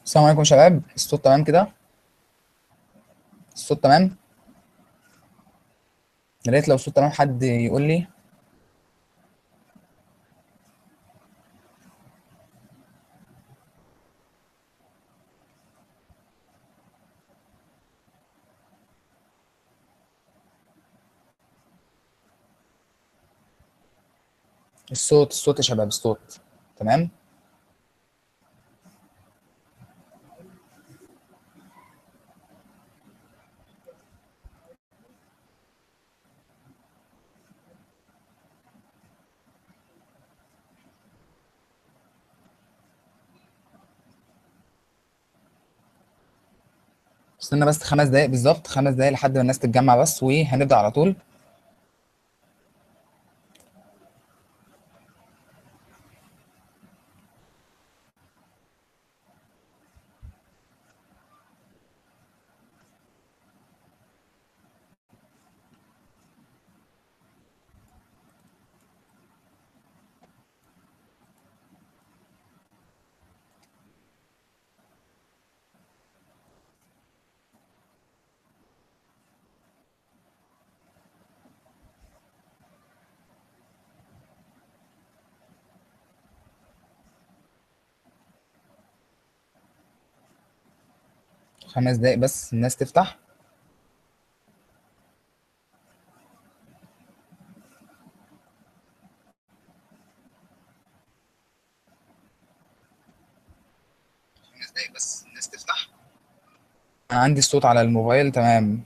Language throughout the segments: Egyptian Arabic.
السلام عليكم يا شباب الصوت تمام كده الصوت تمام يا ريت لو الصوت تمام حد يقول لي الصوت الصوت يا شباب الصوت تمام استنى بس خمس دقايق بالظبط خمس دقايق لحد ما الناس تتجمع بس وهنبدأ على طول خمس دقايق بس الناس تفتح خمس دقايق بس الناس تفتح أنا عندي الصوت على الموبايل تمام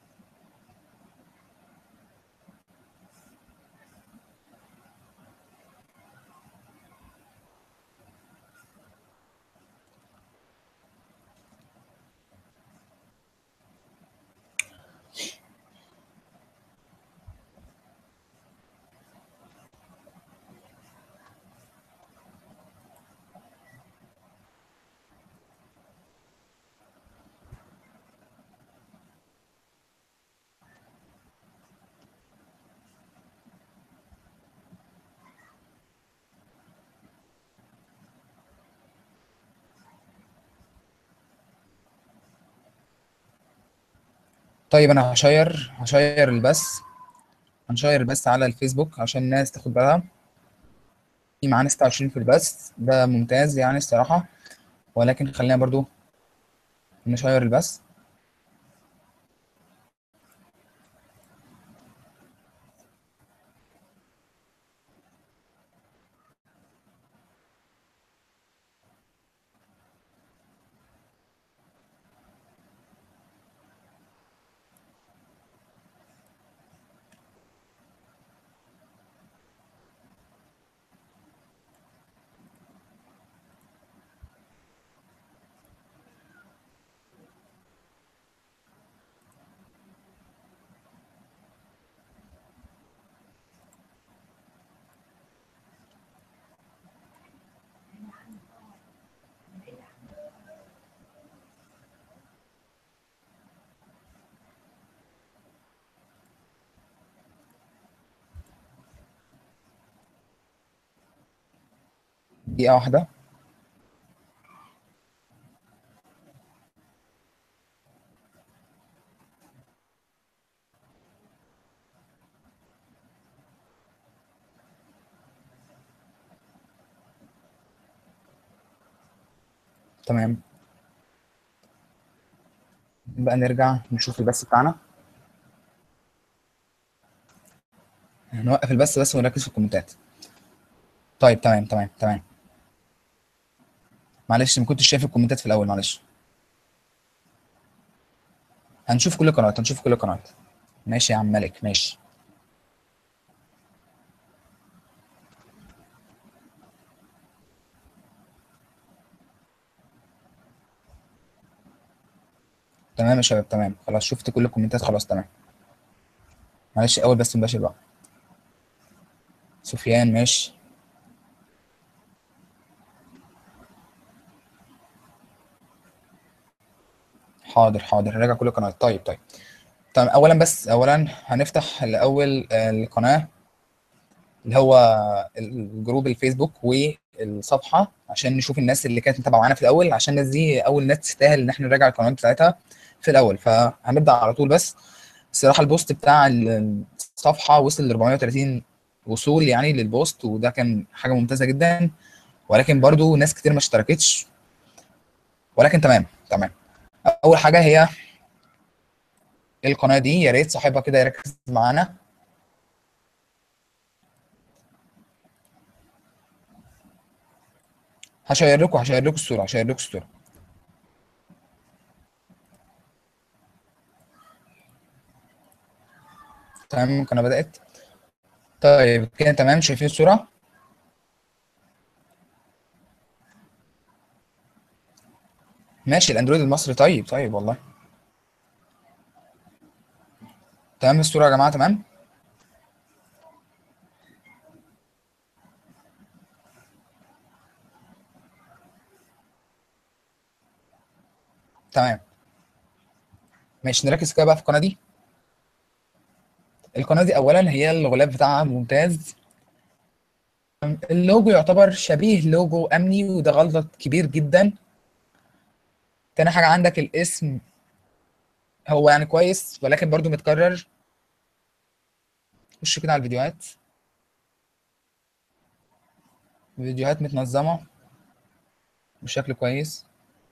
طيب أنا هشير هشير البث هنشير البث على الفيسبوك عشان الناس تاخد بالها في معانا 26 في البث ده ممتاز يعني الصراحة ولكن خلينا برضو نشير البث دقيقة واحدة تمام بقى نرجع نشوف البث بتاعنا هنوقف البث بس ونركز في الكومنتات طيب تمام تمام تمام معلش ما كنتش شايف الكومنتات في الاول معلش هنشوف كل القنوات هنشوف كل القنوات ماشي يا عم ملك ماشي تمام يا شباب تمام خلاص شفت كل الكومنتات خلاص تمام معلش اول بس مباشر بقى سفيان ماشي حاضر حاضر راجع كل القنوات طيب طيب تمام اولا بس اولا هنفتح الاول آه، القناه اللي هو الجروب الفيسبوك والصفحه عشان نشوف الناس اللي كانت متابعه معانا في الاول عشان الناس دي اول ناس تستاهل ان احنا نراجع القنوات بتاعتها في الاول فهنبدا على طول بس الصراحه البوست بتاع الصفحه وصل ل 430 وصول يعني للبوست وده كان حاجه ممتازه جدا ولكن برضو ناس كتير ما اشتركتش ولكن تمام تمام اول حاجه هي القناه دي يا ريت صاحبها كده يركز معانا هشير لكم هشير لكم الصوره هشير لكم الصوره تمام القناه بدات طيب كده تمام شايفين الصوره ماشي الاندرويد المصري طيب طيب والله تمام الصوره يا جماعه تمام تمام ماشي نركز كده بقى في القناه دي القناه دي اولا هي الغلاف بتاعها ممتاز اللوجو يعتبر شبيه لوجو امني وده غلط كبير جدا تاني حاجه عندك الاسم هو يعني كويس ولكن برضو متكرر خش كده على الفيديوهات فيديوهات متنظمه بشكل كويس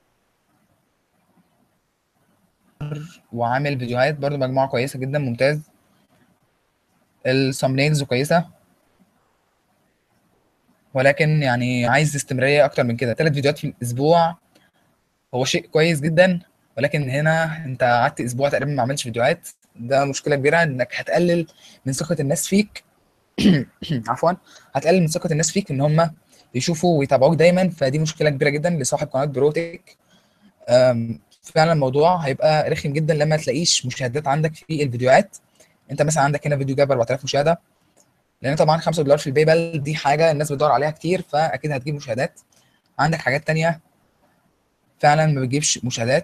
وعامل فيديوهات برضو مجموعه كويسه جدا ممتاز الثامبنيلز كويسه ولكن يعني عايز استمراريه اكتر من كده ثلاث فيديوهات في الاسبوع هو شيء كويس جدا ولكن هنا انت قعدت اسبوع تقريبا ما عملتش فيديوهات ده مشكله كبيره انك هتقلل من ثقه الناس فيك عفوا هتقلل من ثقه الناس فيك ان هم يشوفوا ويتابعوك دايما فدي مشكله كبيره جدا لصاحب قناه بروتك فعلا الموضوع هيبقى رخم جدا لما تلاقيش مشاهدات عندك في الفيديوهات انت مثلا عندك هنا فيديو جاب 4000 مشاهده لان طبعا 5 دولار في الباي بال دي حاجه الناس بتدور عليها كتير فاكيد هتجيب مشاهدات عندك حاجات تانية فعلا ما بتجيبش مشاهدات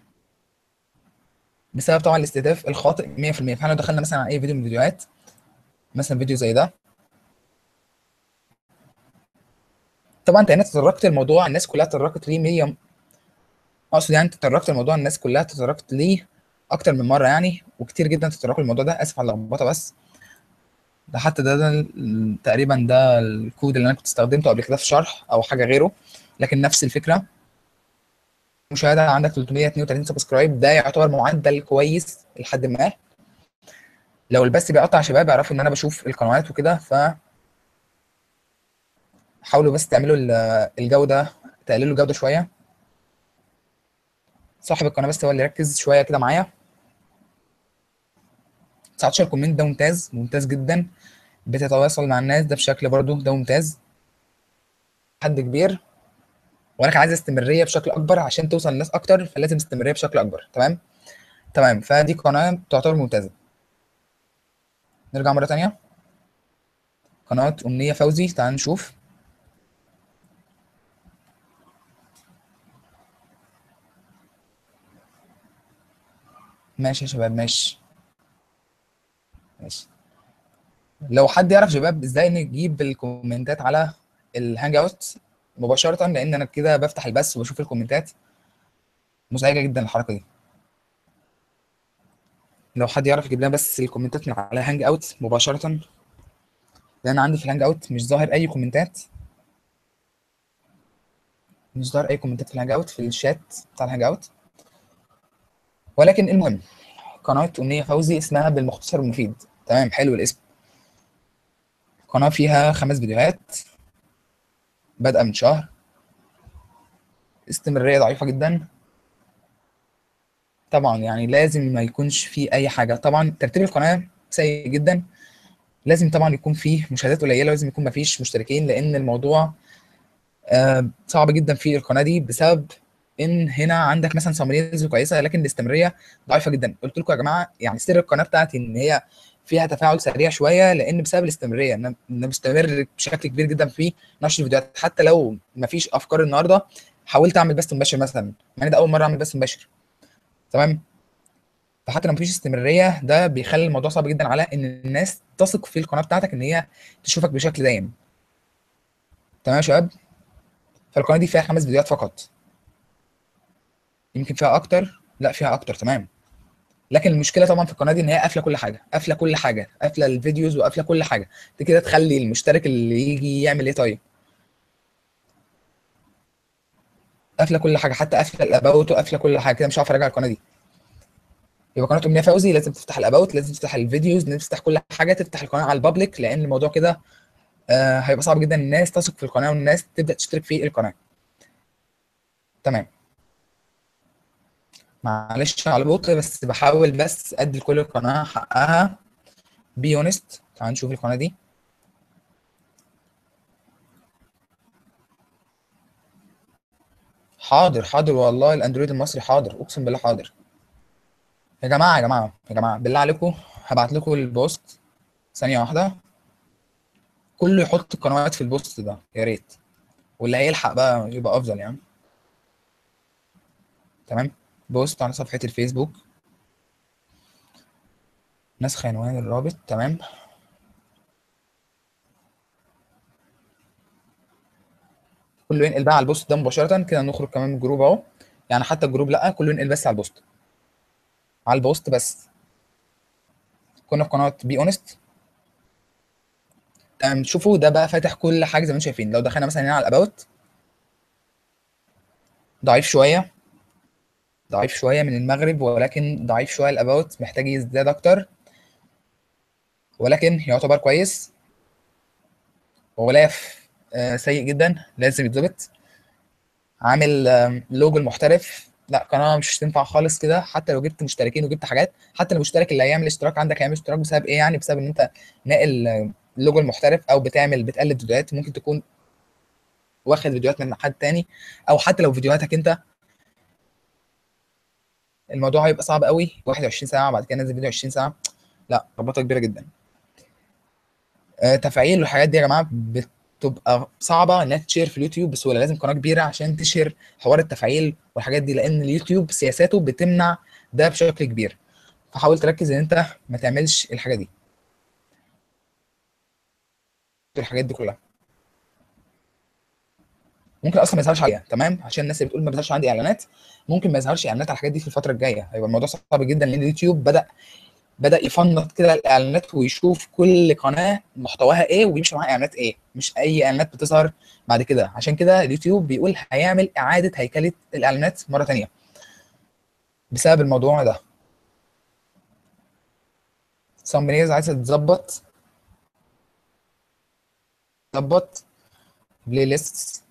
بسبب طبعا الاستهداف الخاطئ 100% فاحنا لو دخلنا مثلا على اي فيديو من الفيديوهات مثلا فيديو زي ده طبعا انت هنا تطرقت الموضوع الناس كلها تطرقت ليه 100 اقصد يعني تطرقت الموضوع الناس كلها تطرقت ليه اكتر من مره يعني وكتير جدا تطرقوا الموضوع ده اسف على اللخبطه بس ده حتى ده, ده تقريبا ده الكود اللي انا كنت استخدمته قبل كده في شرح او حاجه غيره لكن نفس الفكره مشاهده عندك 332 سبسكرايب ده يعتبر معدل كويس لحد ما لو البث بيقطع شباب يعرفوا ان انا بشوف القنوات وكده ف حاولوا بس تعملوا الجوده تقللوا الجوده شويه صاحب القناه بس هو اللي يركز شويه كده معايا 19 كومنت ده ممتاز ممتاز جدا بتتواصل مع الناس ده بشكل برضو ده ممتاز حد كبير ولكن عايز استمراريه بشكل اكبر عشان توصل للناس اكتر فلازم استمراريه بشكل اكبر تمام تمام فدي قناه تعتبر ممتازه نرجع مره تانية قناه امنيه فوزي تعال نشوف ماشي يا شباب ماشي ماشي لو حد يعرف شباب ازاي نجيب الكومنتات على الهانج اوت مباشره لان انا كده بفتح البث وبشوف الكومنتات مزعجه جدا الحركه دي لو حد يعرف يجيب لنا بس الكومنتات من على هانج اوت مباشره لان عندي في الهانج اوت مش ظاهر اي كومنتات مش ظاهر اي كومنتات في الهانج اوت في الشات بتاع الهانج اوت ولكن المهم قناه امنيه فوزي اسمها بالمختصر المفيد تمام حلو الاسم قناه فيها خمس فيديوهات بادئه من شهر استمراريه ضعيفه جدا طبعا يعني لازم ما يكونش في اي حاجه طبعا ترتيب القناه سيء جدا لازم طبعا يكون فيه مشاهدات قليله لازم يكون ما فيش مشتركين لان الموضوع آه صعب جدا في القناه دي بسبب ان هنا عندك مثلا سامريز كويسه لكن الاستمراريه ضعيفه جدا قلت لكم يا جماعه يعني سر القناه بتاعتي ان هي فيها تفاعل سريع شويه لان بسبب الاستمراريه ان انا مستمر بشكل كبير جدا في نشر الفيديوهات حتى لو ما فيش افكار النهارده حاولت اعمل بث مباشر مثلا يعني ده اول مره اعمل بث مباشر تمام فحتى لو مفيش استمراريه ده بيخلي الموضوع صعب جدا على ان الناس تثق في القناه بتاعتك ان هي تشوفك بشكل دايم تمام يا شباب فالقناه دي فيها خمس فيديوهات فقط يمكن فيها اكتر لا فيها اكتر تمام لكن المشكله طبعا في القناه دي ان هي قافله كل حاجه قافله كل حاجه قافله الفيديوز وقافله كل حاجه دي كده تخلي المشترك اللي يجي يعمل ايه طيب قافله كل حاجه حتى قافله الاباوت وقافله كل حاجه كده مش هعرف ارجع القناه دي يبقى قناه امنيه فوزي لازم تفتح الاباوت لازم تفتح الفيديوز لازم تفتح كل حاجه تفتح القناه على البابليك لان الموضوع كده آه هيبقى صعب جدا الناس تثق في القناه والناس تبدا تشترك في القناه تمام معلش على البطء بس بحاول بس ادي لكل القناه حقها بي اونست تعال نشوف القناه دي حاضر حاضر والله الاندرويد المصري حاضر اقسم بالله حاضر يا جماعه يا جماعه يا جماعه بالله عليكم هبعت لكم البوست ثانيه واحده كله يحط القنوات في البوست ده يا ريت واللي هيلحق بقى يبقى افضل يعني تمام بوست على صفحه الفيسبوك نسخ عنوان الرابط تمام كله ينقل بقى على البوست ده مباشره كده نخرج كمان من الجروب اهو يعني حتى الجروب لا كله ينقل بس على البوست على البوست بس كنا في قناه بي اونست تمام شوفوا ده بقى فاتح كل حاجه زي ما انتم شايفين لو دخلنا مثلا هنا على الاباوت ضعيف شويه ضعيف شويه من المغرب ولكن ضعيف شويه الاباوت محتاج يزداد اكتر ولكن يعتبر كويس وغلاف آه، سيء جدا لازم يتظبط عامل آم، لوجو المحترف لا قناه مش تنفع خالص كده حتى لو جبت مشتركين وجبت حاجات حتى المشترك اللي هيعمل اشتراك عندك هيعمل اشتراك بسبب ايه يعني بسبب ان انت ناقل آه، لوجو المحترف او بتعمل بتقلد فيديوهات ممكن تكون واخد فيديوهات من حد تاني او حتى لو فيديوهاتك انت الموضوع هيبقى صعب قوي 21 ساعه بعد كده نازل فيديو 20 ساعه لا ربطه كبيره جدا آه، تفعيل والحاجات دي يا جماعه بتبقى صعبه انها تشير في اليوتيوب بسهوله لازم قناه كبيره عشان تشهر حوار التفعيل والحاجات دي لان اليوتيوب سياساته بتمنع ده بشكل كبير فحاول تركز ان انت ما تعملش الحاجه دي الحاجات دي كلها ممكن اصلا ما يظهرش عليها تمام عشان الناس اللي بتقول ما بيظهرش عندي اعلانات ممكن ما يظهرش اعلانات على الحاجات دي في الفتره الجايه هيبقى الموضوع صعب جدا لان اليوتيوب بدا بدا يفنط كده الاعلانات ويشوف كل قناه محتواها ايه ويمشي معاها اعلانات ايه مش اي اعلانات بتظهر بعد كده عشان كده اليوتيوب بيقول هيعمل اعاده هيكله الاعلانات مره تانية بسبب الموضوع ده سامبنيز عايزه تظبط تظبط بلاي ليست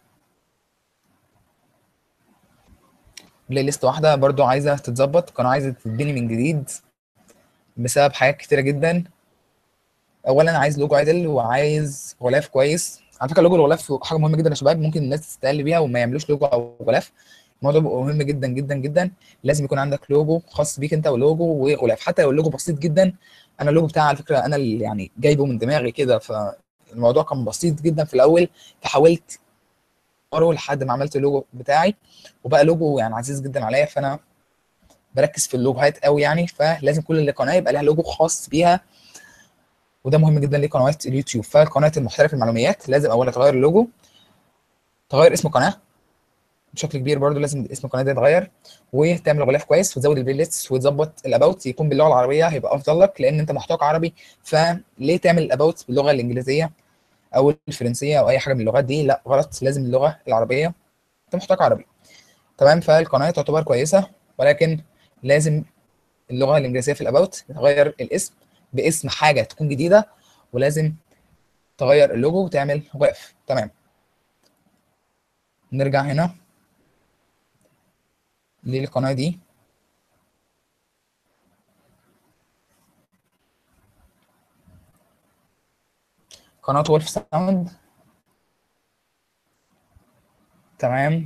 بلاي ليست واحده برضو عايزه تتظبط قناه عايزه تتبني من جديد بسبب حاجات كتيره جدا اولا عايز لوجو عدل وعايز غلاف كويس على فكره لوجو الغلاف حاجه مهمه جدا يا شباب ممكن الناس تستقل بيها وما يعملوش لوجو او غلاف الموضوع بيبقى مهم جدا جدا جدا لازم يكون عندك لوجو خاص بيك انت ولوجو وغلاف حتى لو اللوجو بسيط جدا انا اللوجو بتاعي على فكره انا اللي يعني جايبه من دماغي كده فالموضوع كان بسيط جدا في الاول فحاولت اطوره لحد ما عملت اللوجو بتاعي وبقى لوجو يعني عزيز جدا عليا فانا بركز في اللوجوهات قوي يعني فلازم كل قناه يبقى لها لوجو خاص بيها وده مهم جدا لقنوات اليوتيوب فقناه المحترف المعلومات لازم اولا تغير اللوجو تغير اسم القناه بشكل كبير برضو لازم اسم القناه ده يتغير وتعمل غلاف كويس وتزود البلاي ليست وتظبط الاباوت يكون باللغه العربيه هيبقى افضل لك لان انت محتواك عربي فليه تعمل الاباوت باللغه الانجليزيه او الفرنسيه او اي حاجه من اللغات دي لا غلط لازم اللغه العربيه انت محتواك عربي تمام فالقناه تعتبر كويسه ولكن لازم اللغه الانجليزيه في الاباوت تغير الاسم باسم حاجه تكون جديده ولازم تغير اللوجو وتعمل غلاف تمام نرجع هنا للقناه دي قناه وولف ساوند تمام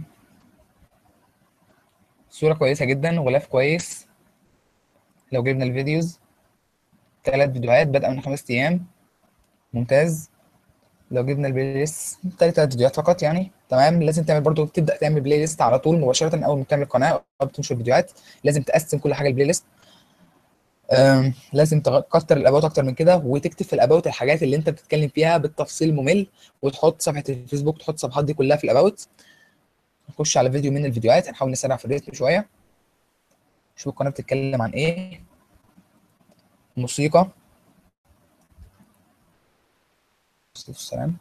صورة كويسة جدا وغلاف كويس لو جبنا الفيديوز ثلاث فيديوهات بدأ من خمس أيام ممتاز لو جبنا البلاي ليست ثلاث فيديوهات فقط يعني تمام لازم تعمل برضو تبدأ تعمل بلاي ليست على طول مباشرة أول ما تعمل القناة أو بتنشر فيديوهات لازم تقسم كل حاجة البلاي ليست آم، لازم تكتر الاباوت اكتر من كده وتكتب في الاباوت الحاجات اللي انت بتتكلم فيها بالتفصيل ممل وتحط صفحه الفيسبوك تحط الصفحات دي كلها في الاباوت نخش على فيديو من الفيديوهات نحاول نسرع في الريتم شويه شوف القناه بتتكلم عن ايه موسيقى السلام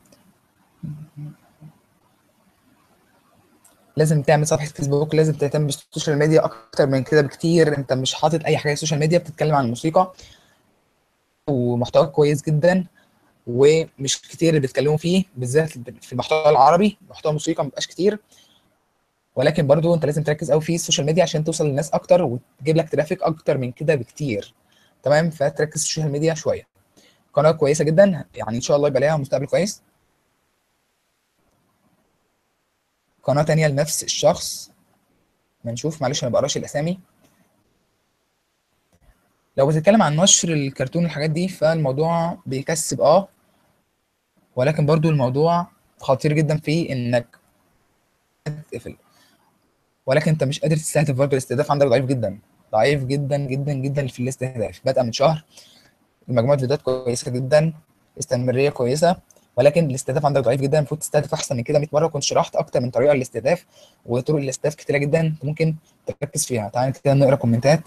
لازم تعمل صفحه فيسبوك لازم تهتم بالسوشيال ميديا اكتر من كده بكتير انت مش حاطط اي حاجه السوشيال ميديا بتتكلم عن الموسيقى ومحتوى كويس جدا ومش كتير اللي بيتكلموا فيه بالذات في المحتوى العربي محتوى موسيقى مبقاش كتير ولكن برضو انت لازم تركز قوي في السوشيال ميديا عشان توصل للناس اكتر وتجيب لك ترافيك اكتر من كده بكتير تمام فتركز في السوشيال ميديا شويه قناه كويسه جدا يعني ان شاء الله يبقى ليها مستقبل كويس قناه تانية لنفس الشخص ما نشوف معلش انا بقراش الاسامي لو بتتكلم عن نشر الكرتون والحاجات دي فالموضوع بيكسب اه ولكن برضو الموضوع خطير جدا في انك تقفل ولكن انت مش قادر تستهدف برضه الاستهداف عندك ضعيف جدا ضعيف جدا جدا جدا في الاستهداف بادئه من شهر مجموعه فيديوهات كويسه جدا استمراريه كويسه ولكن الاستهداف عندك ضعيف جدا المفروض تستهدف احسن من كده 100 مره كنت شرحت اكتر من طريقه للاستهداف وطرق الاستهداف كتيره جدا انت ممكن تركز فيها تعال كده نقرا كومنتات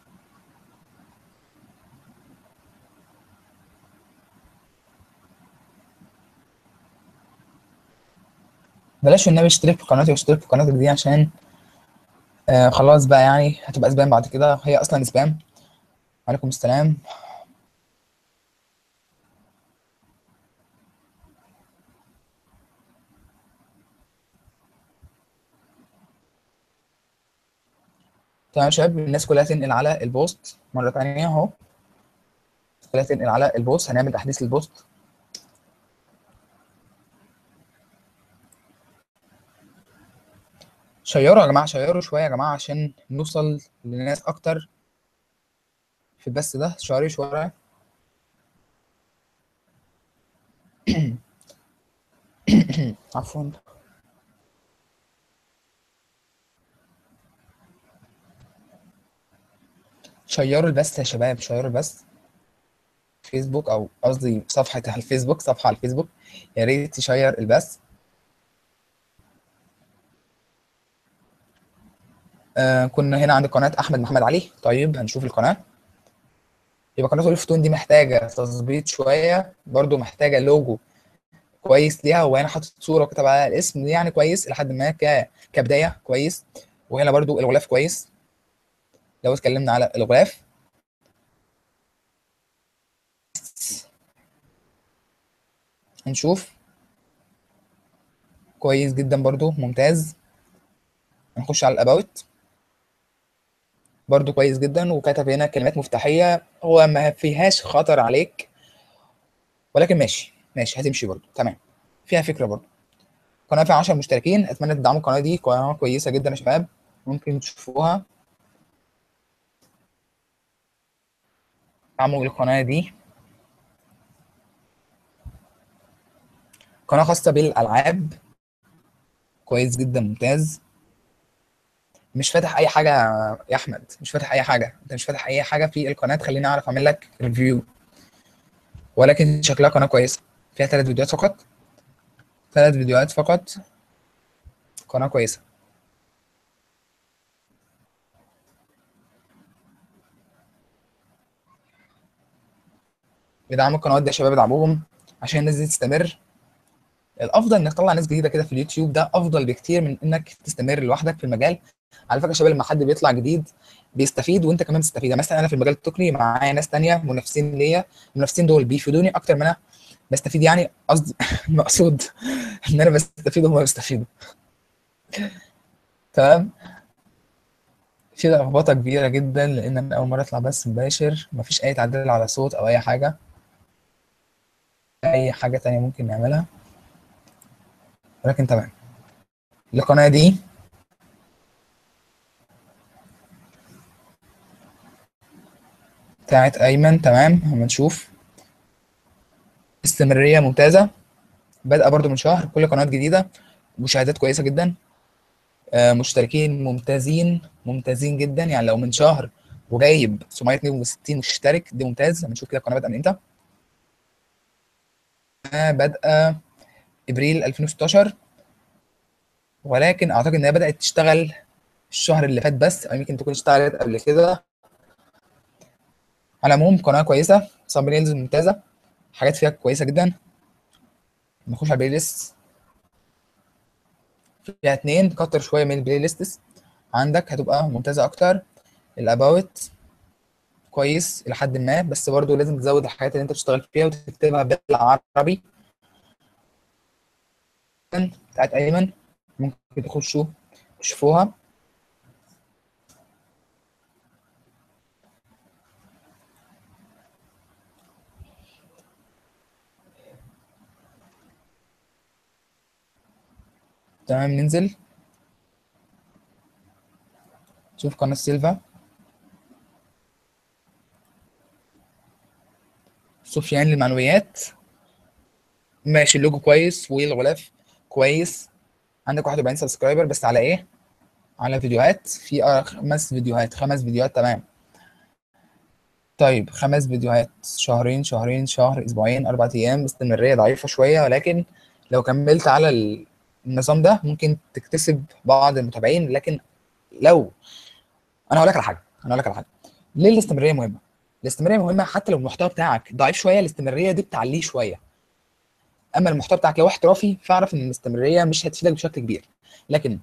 بلاش النبي اشترك في قناتي واشترك في قناتك دي عشان آه خلاص بقى يعني هتبقى سبام بعد كده هي اصلا سبام وعليكم السلام تمام يا شباب الناس كلها تنقل على البوست مرة تانية اهو الناس كلها تنقل على البوست هنعمل تحديث للبوست شيروا يا جماعة شيروا شوية يا جماعة عشان نوصل لناس أكتر في البث ده شيروا شوية عفوا شيروا البث يا شباب شيروا البث فيسبوك او قصدي صفحة على الفيسبوك صفحة على الفيسبوك يا ريت تشير البث آه كنا هنا عند قناة أحمد محمد علي طيب هنشوف القناة يبقى قناة أوليف تون دي محتاجة تظبيط شوية برضو محتاجة لوجو كويس ليها وهنا حاطط صورة وكتب عليها الاسم يعني كويس إلى حد ما ك... كبداية كويس وهنا برضو الغلاف كويس لو اتكلمنا على الغلاف هنشوف كويس جدا برضو ممتاز هنخش على الاباوت برضو كويس جدا وكتب هنا كلمات مفتاحية هو ما فيهاش خطر عليك ولكن ماشي ماشي هتمشي برضو تمام فيها فكرة برضو قناة فيها 10 مشتركين اتمنى تدعموا القناة دي قناة كويسة جدا يا شباب ممكن تشوفوها دعموا القناة دي قناة خاصة بالألعاب كويس جدا ممتاز مش فاتح أي حاجة يا أحمد مش فاتح أي حاجة أنت مش فاتح أي حاجة في القناة تخليني أعرف أعمل لك ريفيو ولكن شكلها قناة كويسة فيها ثلاث فيديوهات فقط ثلاث فيديوهات فقط قناة كويسة ادعموا القنوات دي يا شباب ادعموهم عشان الناس دي تستمر الافضل انك تطلع ناس جديده كده في اليوتيوب ده افضل بكتير من انك تستمر لوحدك في المجال على فكره يا شباب لما حد بيطلع جديد بيستفيد وانت كمان بتستفيد يعني مثلا انا في المجال التقني معايا ناس تانية منافسين ليا المنافسين دول بيفيدوني اكتر ما انا بستفيد يعني قصدي المقصود ان انا بستفيد وهم بيستفيدوا تمام في لخبطه كبيره جدا لان انا اول مره اطلع بس مباشر مفيش اي تعديل على صوت او اي حاجه اي حاجه تانية ممكن نعملها ولكن تمام القناه دي بتاعت ايمن تمام هما نشوف استمراريه ممتازه بادئه برضو من شهر كل قنوات جديده مشاهدات كويسه جدا آه، مشتركين ممتازين ممتازين جدا يعني لو من شهر وجايب 762 مشترك دي ممتاز هنشوف كده القناه بادئه من امتى بادئه ابريل 2016 ولكن اعتقد ان هي بدات تشتغل الشهر اللي فات بس او يمكن تكون اشتغلت قبل كده على العموم قناه كويسه سامبلينز ممتازه حاجات فيها كويسه جدا نخش على البلاي ليست فيها اتنين كتر شويه من البلاي ليستس عندك هتبقى ممتازه اكتر الاباوت كويس الى حد ما بس برضو لازم تزود الحاجات اللي انت بتشتغل فيها وتكتبها بالعربي بتاعت ايمن ممكن تخشوا تشوفوها تمام ننزل شوف قناة سيلفا سفيان للمعنويات ماشي اللوجو كويس والغلاف كويس عندك 41 سبسكرايبر بس على ايه على فيديوهات في آه خمس فيديوهات خمس فيديوهات تمام طيب خمس فيديوهات شهرين شهرين شهر اسبوعين اربع ايام استمراريه ضعيفه شويه ولكن لو كملت على النظام ده ممكن تكتسب بعض المتابعين لكن لو انا هقول لك على حاجه انا هقول لك على حاجه ليه الاستمراريه مهمه الاستمراريه مهمه حتى لو المحتوى بتاعك ضعيف شويه الاستمراريه دي بتعليه شويه اما المحتوى بتاعك لو احترافي فاعرف ان الاستمراريه مش هتفيدك بشكل كبير لكن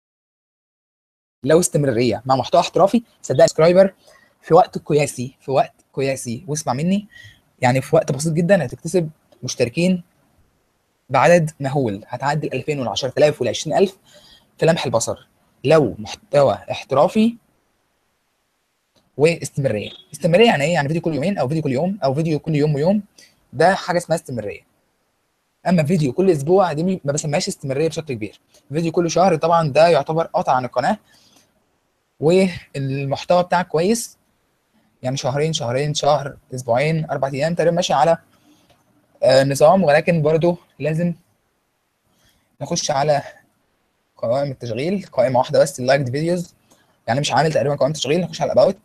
لو استمراريه مع محتوى احترافي صدقني سبسكرايبر في وقت قياسي في وقت قياسي واسمع مني يعني في وقت بسيط جدا هتكتسب مشتركين بعدد مهول هتعدي ال 2000 وال 10000 وال 20000 في لمح البصر لو محتوى احترافي واستمراريه استمراريه يعني ايه يعني فيديو كل يومين او فيديو كل يوم او فيديو كل يوم ويوم ده حاجه اسمها استمراريه اما فيديو كل اسبوع دي ما بسميهاش استمراريه بشكل كبير فيديو كل شهر طبعا ده يعتبر قطع عن القناه والمحتوى بتاعك كويس يعني شهرين شهرين شهر اسبوعين اربع ايام تقريبا ماشي على آه نظام ولكن برضو لازم نخش على قوائم التشغيل قائمه واحده بس اللايكد فيديوز يعني مش عامل تقريبا قوائم تشغيل نخش على اباوت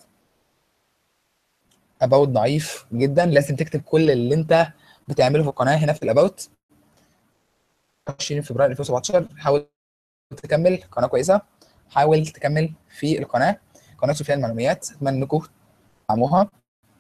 اباوت ضعيف جدا لازم تكتب كل اللي انت بتعمله في القناه هنا في الاباوت 20 فبراير 2017 حاول تكمل قناه كويسه حاول تكمل في القناه قناه سفيان المعلومات اتمنى انكم تدعموها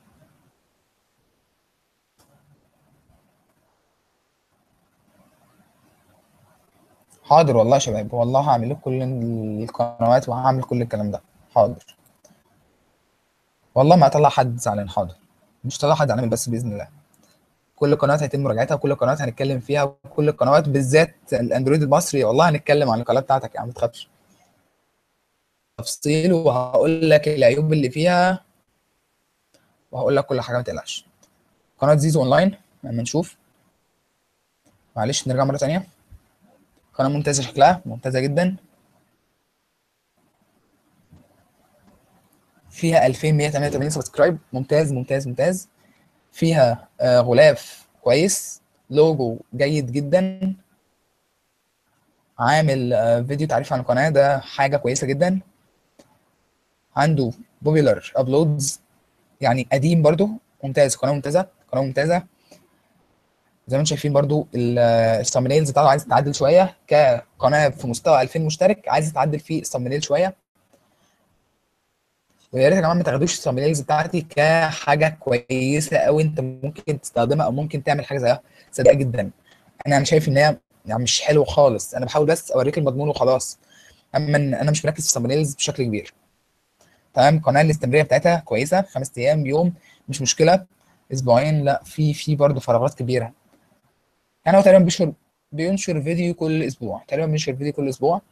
حاضر والله يا شباب والله هعمل لكم كل القنوات وهعمل كل الكلام ده حاضر والله ما هطلع حد زعلان حاضر مش هطلع حد زعلان بس باذن الله كل قناه هيتم مراجعتها وكل قناه هنتكلم فيها وكل القنوات بالذات الاندرويد المصري والله هنتكلم عن القناه بتاعتك يا عم ما تخافش تفصيل وهقول لك العيوب اللي فيها وهقول لك كل حاجه ما تقلقش قناه زيزو اونلاين لما نشوف معلش نرجع مره ثانيه قناه ممتازه شكلها ممتازه جدا فيها 2188 سبسكرايب ممتاز ممتاز ممتاز فيها آه غلاف كويس لوجو جيد جدا عامل آه فيديو تعريف عن القناه ده حاجه كويسه جدا عنده بوبيلر ابلودز يعني قديم برضو ممتاز قناه ممتازه قناه ممتازه زي ما انتم شايفين برضو الثامبنيلز بتاعته عايز تتعدل شويه كقناه في مستوى 2000 مشترك عايز تتعدل في الثامبنيل شويه ويا ريت يا جماعه ما تاخدوش الثامبنيلز بتاعتي كحاجه كويسه قوي انت ممكن تستخدمها او ممكن تعمل حاجه زيها صدق جدا انا انا شايف ان هي يعني مش حلوه خالص انا بحاول بس اوريك المضمون وخلاص اما انا مش مركز في الثامبنيلز بشكل كبير تمام القناه الاستمراريه بتاعتها كويسه خمس ايام يوم مش مشكله اسبوعين لا في في برضه فراغات كبيره يعني هو تقريبا بينشر بينشر فيديو كل اسبوع تقريبا بينشر فيديو كل اسبوع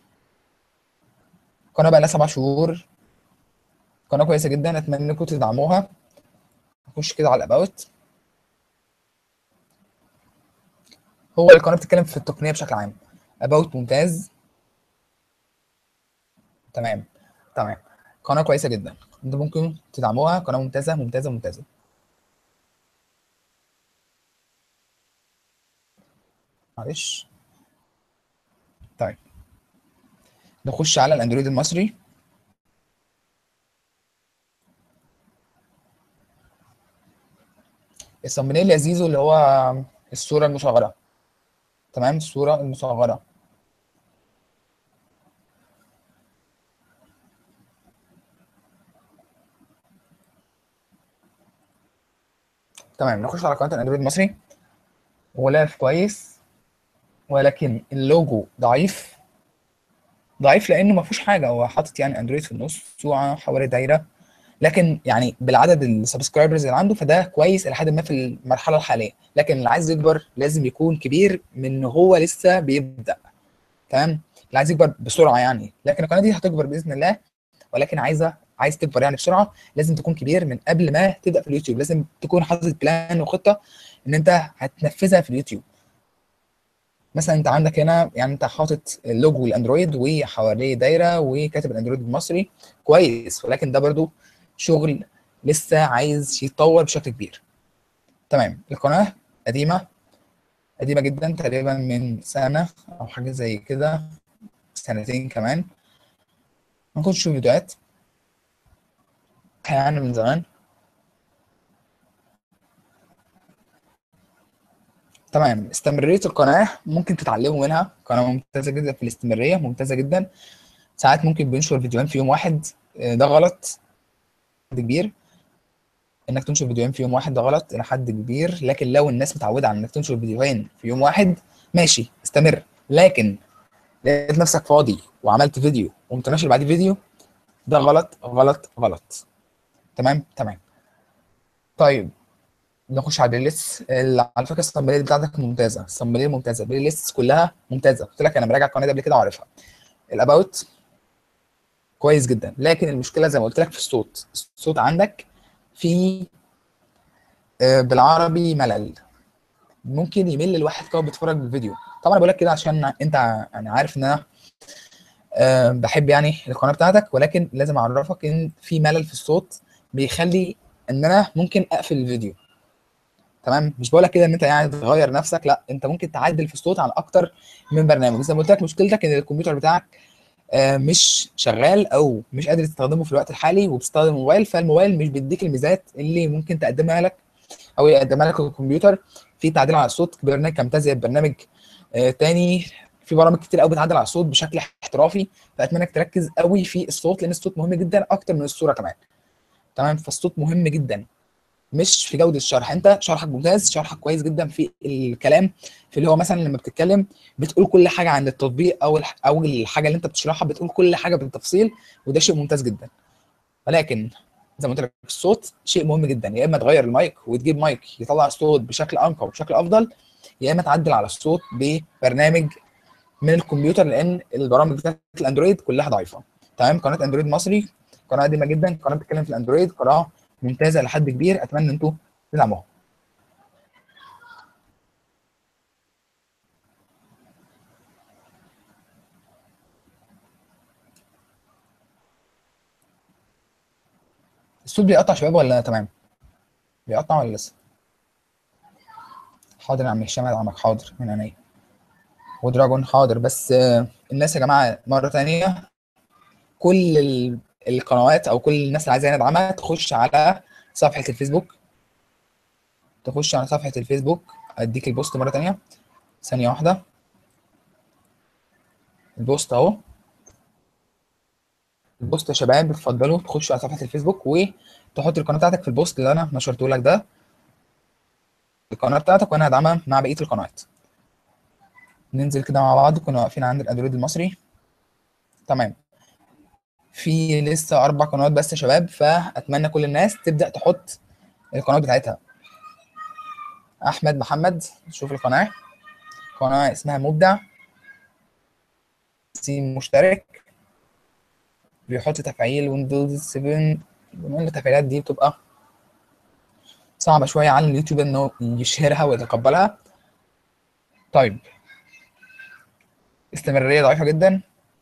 القناه بقى لها سبع شهور قناه كويسه جدا اتمنى انكم تدعموها نخش كده على الاباوت هو القناه بتتكلم في التقنيه بشكل عام اباوت ممتاز تمام تمام قناه كويسه جدا انتوا ممكن تدعموها قناه ممتازه ممتازه ممتازه معلش طيب نخش على الاندرويد المصري الثمبنيل يا زيزو اللي هو الصورة المصغرة تمام الصورة المصغرة تمام نخش على قناة الاندرويد المصري غلاف كويس ولكن اللوجو ضعيف ضعيف لانه ما فيهوش حاجه هو حاطط يعني اندرويد في النص حوالي دايره لكن يعني بالعدد السبسكرايبرز اللي عنده فده كويس الى حد ما في المرحله الحاليه لكن اللي عايز يكبر لازم يكون كبير من هو لسه بيبدا تمام اللي عايز يكبر بسرعه يعني لكن القناه دي هتكبر باذن الله ولكن عايزه عايز تكبر يعني بسرعه لازم تكون كبير من قبل ما تبدا في اليوتيوب لازم تكون حاطط بلان وخطه ان انت هتنفذها في اليوتيوب مثلا انت عندك هنا يعني انت حاطط اللوجو الاندرويد وحواليه دايره وكاتب الاندرويد المصري كويس ولكن ده برضو شغل لسه عايز يتطور بشكل كبير تمام القناه قديمه قديمه جدا تقريبا من سنه او حاجه زي كده سنتين كمان ممكن تشوف فيديوهات يعني من زمان تمام استمرارية القناة ممكن تتعلموا منها قناة ممتازة جدا في الاستمرارية ممتازة جدا ساعات ممكن بينشر فيديوهين في يوم واحد ده غلط حد كبير انك تنشر فيديوهين في يوم واحد ده غلط الى حد كبير لكن لو الناس متعودة على انك تنشر فيديوهين في يوم واحد ماشي استمر لكن لقيت نفسك فاضي وعملت فيديو وقمت ناشر بعديه فيديو ده غلط غلط غلط تمام تمام طيب نخش على البلاي ليست على فكره السمبليه بتاعتك ممتازه السمبليه ممتازه البلاي ليست كلها ممتازه قلت لك انا براجع القناه دي قبل كده وعارفها الاباوت كويس جدا لكن المشكله زي ما قلت لك في الصوت الصوت عندك في بالعربي ملل ممكن يمل الواحد كده بيتفرج بالفيديو طبعا بقول لك كده عشان انت يعني عارف ان انا أه بحب يعني القناه بتاعتك ولكن لازم اعرفك ان في ملل في الصوت بيخلي ان انا ممكن اقفل الفيديو تمام مش بقول لك كده ان انت يعني تغير نفسك لا انت ممكن تعدل في الصوت على اكتر من برنامج زي ما قلت لك مشكلتك ان الكمبيوتر بتاعك آه مش شغال او مش قادر تستخدمه في الوقت الحالي وبتستخدم الموبايل فالموبايل مش بيديك الميزات اللي ممكن تقدمها لك او يقدمها لك الكمبيوتر في تعديل على الصوت برنامج كامتازيا برنامج آه تاني في برامج كتير قوي بتعدل على الصوت بشكل احترافي فاتمنى انك تركز قوي في الصوت لان الصوت مهم جدا اكتر من الصوره كمان تمام فالصوت مهم جدا مش في جوده الشرح انت شرحك ممتاز شرحك كويس جدا في الكلام في اللي هو مثلا لما بتتكلم بتقول كل حاجه عن التطبيق او او الحاجه اللي انت بتشرحها بتقول كل حاجه بالتفصيل وده شيء ممتاز جدا ولكن زي ما قلت لك الصوت شيء مهم جدا يا اما تغير المايك وتجيب مايك يطلع الصوت بشكل انقى وبشكل افضل يا اما تعدل على الصوت ببرنامج من الكمبيوتر لان البرامج بتاعت الاندرويد كلها ضعيفه تمام قناه اندرويد مصري قناه قديمه جدا قناه بتتكلم في الاندرويد قناه ممتازه لحد كبير اتمنى انتوا تدعموها الصوت بيقطع شباب ولا تمام بيقطع ولا لسه حاضر يا عم هشام ادعمك حاضر من عينيا ودراجون حاضر بس الناس يا جماعه مره ثانيه كل القنوات او كل الناس اللي عايزه ندعمها تخش على صفحه الفيسبوك تخش على صفحه الفيسبوك اديك البوست مره ثانيه ثانيه واحده البوست اهو البوست يا شباب اتفضلوا تخشوا على صفحه الفيسبوك وتحط القناه بتاعتك في البوست اللي انا نشرته لك ده القناه بتاعتك وانا هدعمها مع بقيه القنوات ننزل كده مع بعض كنا واقفين عند الاندرويد المصري تمام في لسه اربع قنوات بس يا شباب فاتمنى كل الناس تبدا تحط القنوات بتاعتها احمد محمد شوف القناه قناه اسمها مبدع سيم مشترك بيحط تفعيل ويندوز 7 بما ان التفعيلات دي بتبقى صعبه شويه على اليوتيوب انه يشهرها ويتقبلها طيب استمراريه ضعيفه جدا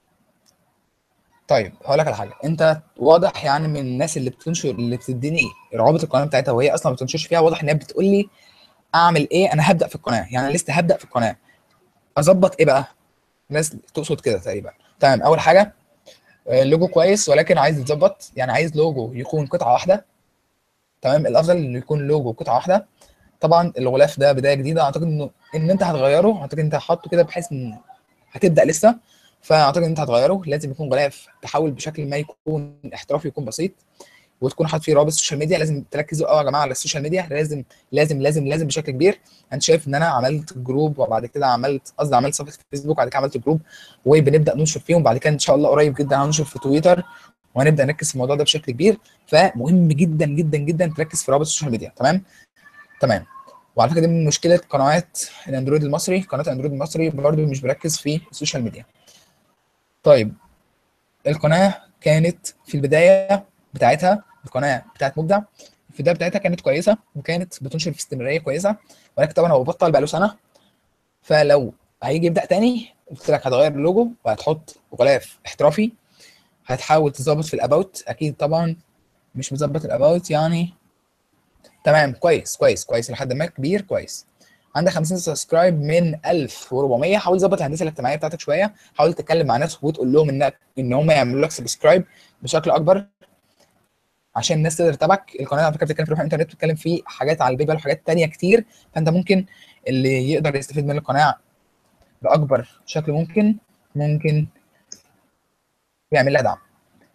طيب هقول لك على حاجه انت واضح يعني من الناس اللي بتنشر اللي بتديني روابط القناه بتاعتها وهي اصلا ما بتنشرش فيها واضح ان هي بتقول لي اعمل ايه انا هبدا في القناه يعني انا لسه هبدا في القناه اظبط ايه بقى الناس تقصد كده تقريبا تمام اول حاجه اللوجو كويس ولكن عايز يتظبط يعني عايز لوجو يكون قطعه واحده تمام الافضل انه يكون لوجو قطعه واحده طبعا الغلاف ده بدايه جديده اعتقد انه ان انت هتغيره اعتقد انت حاطه كده بحيث ان هتبدا لسه فاعتقد ان انت هتغيره لازم يكون غلاف تحول بشكل ما يكون احترافي يكون بسيط وتكون حاطط فيه رابط السوشيال ميديا لازم تركزوا قوي يا جماعه على السوشيال ميديا لازم لازم لازم لازم بشكل كبير انت شايف ان انا عملت جروب وبعد كده عملت قصدي عملت صفحه فيسبوك وبعد كده عملت جروب وبنبدا ننشر فيهم بعد كده ان شاء الله قريب جدا هننشر في تويتر وهنبدا نركز في الموضوع ده بشكل كبير فمهم جدا جدا جدا تركز في رابط السوشيال ميديا تمام تمام وعلى فكره دي من مشكله قنوات الاندرويد المصري قناه الاندرويد المصري برضو مش بركز في السوشيال ميديا طيب القناه كانت في البدايه بتاعتها القناه بتاعت مبدع في البدايه بتاعتها كانت كويسه وكانت بتنشر في استمراريه كويسه ولكن طبعا هو بطل بقاله سنه فلو هيجي يبدا تاني قلت لك هتغير اللوجو وهتحط غلاف احترافي هتحاول تظبط في الاباوت اكيد طبعا مش مظبط الاباوت يعني تمام كويس كويس كويس لحد ما كبير كويس عندك 50 سبسكرايب من 1400 حاول تظبط الهندسه الاجتماعيه بتاعتك شويه حاول تتكلم مع ناس وتقول لهم انك ان هم يعملوا لك سبسكرايب بشكل اكبر عشان الناس تقدر تتابعك القناه على فكره بتتكلم في روح الانترنت بتتكلم في حاجات على البيبال وحاجات تانية كتير فانت ممكن اللي يقدر يستفيد من القناه باكبر شكل ممكن ممكن يعمل لها دعم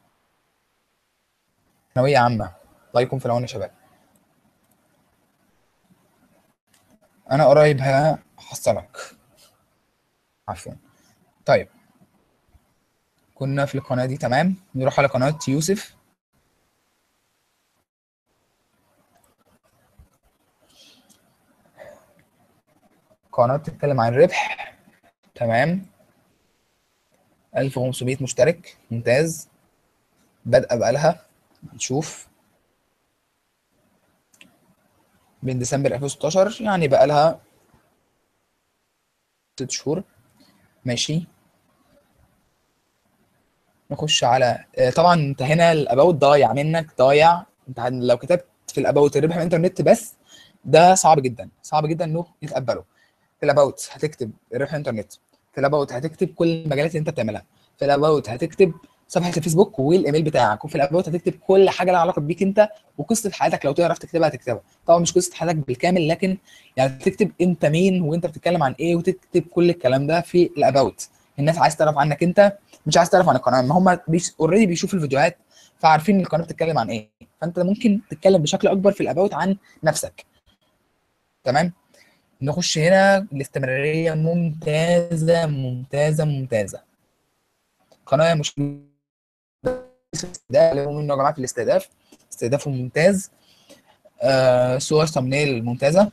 ثانويه عامه الله يكون في العون يا شباب انا قريب هحصلك عفوا طيب كنا في القناه دي تمام نروح على قناه يوسف قناه بتتكلم عن الربح تمام 1500 مشترك ممتاز بادئه بقالها نشوف من ديسمبر 2016 يعني بقى لها ست شهور ماشي نخش على طبعا انت هنا الاباوت ضايع منك ضايع انت لو كتبت في الاباوت الربح من الانترنت بس ده صعب جدا صعب جدا انه يتقبله في الاباوت هتكتب الربح من الانترنت في الاباوت هتكتب كل المجالات اللي انت بتعملها في الاباوت هتكتب صفحه الفيسبوك والايميل بتاعك وفي الاباوت هتكتب كل حاجه لها علاقه بيك انت وقصه حياتك لو تعرف تكتبها هتكتبها طبعا مش قصه حياتك بالكامل لكن يعني تكتب انت مين وانت بتتكلم عن ايه وتكتب كل الكلام ده في الاباوت الناس عايز تعرف عنك انت مش عايز تعرف عن القناه ما هم اوريدي بيشوفوا الفيديوهات فعارفين القناه بتتكلم عن ايه فانت ممكن تتكلم بشكل اكبر في الاباوت عن نفسك تمام نخش هنا الاستمراريه ممتازه ممتازه ممتازه قناه مش استهداف منه يا جماعه في الاستهداف استهدافه ممتاز آه صور ثمنيل ممتازه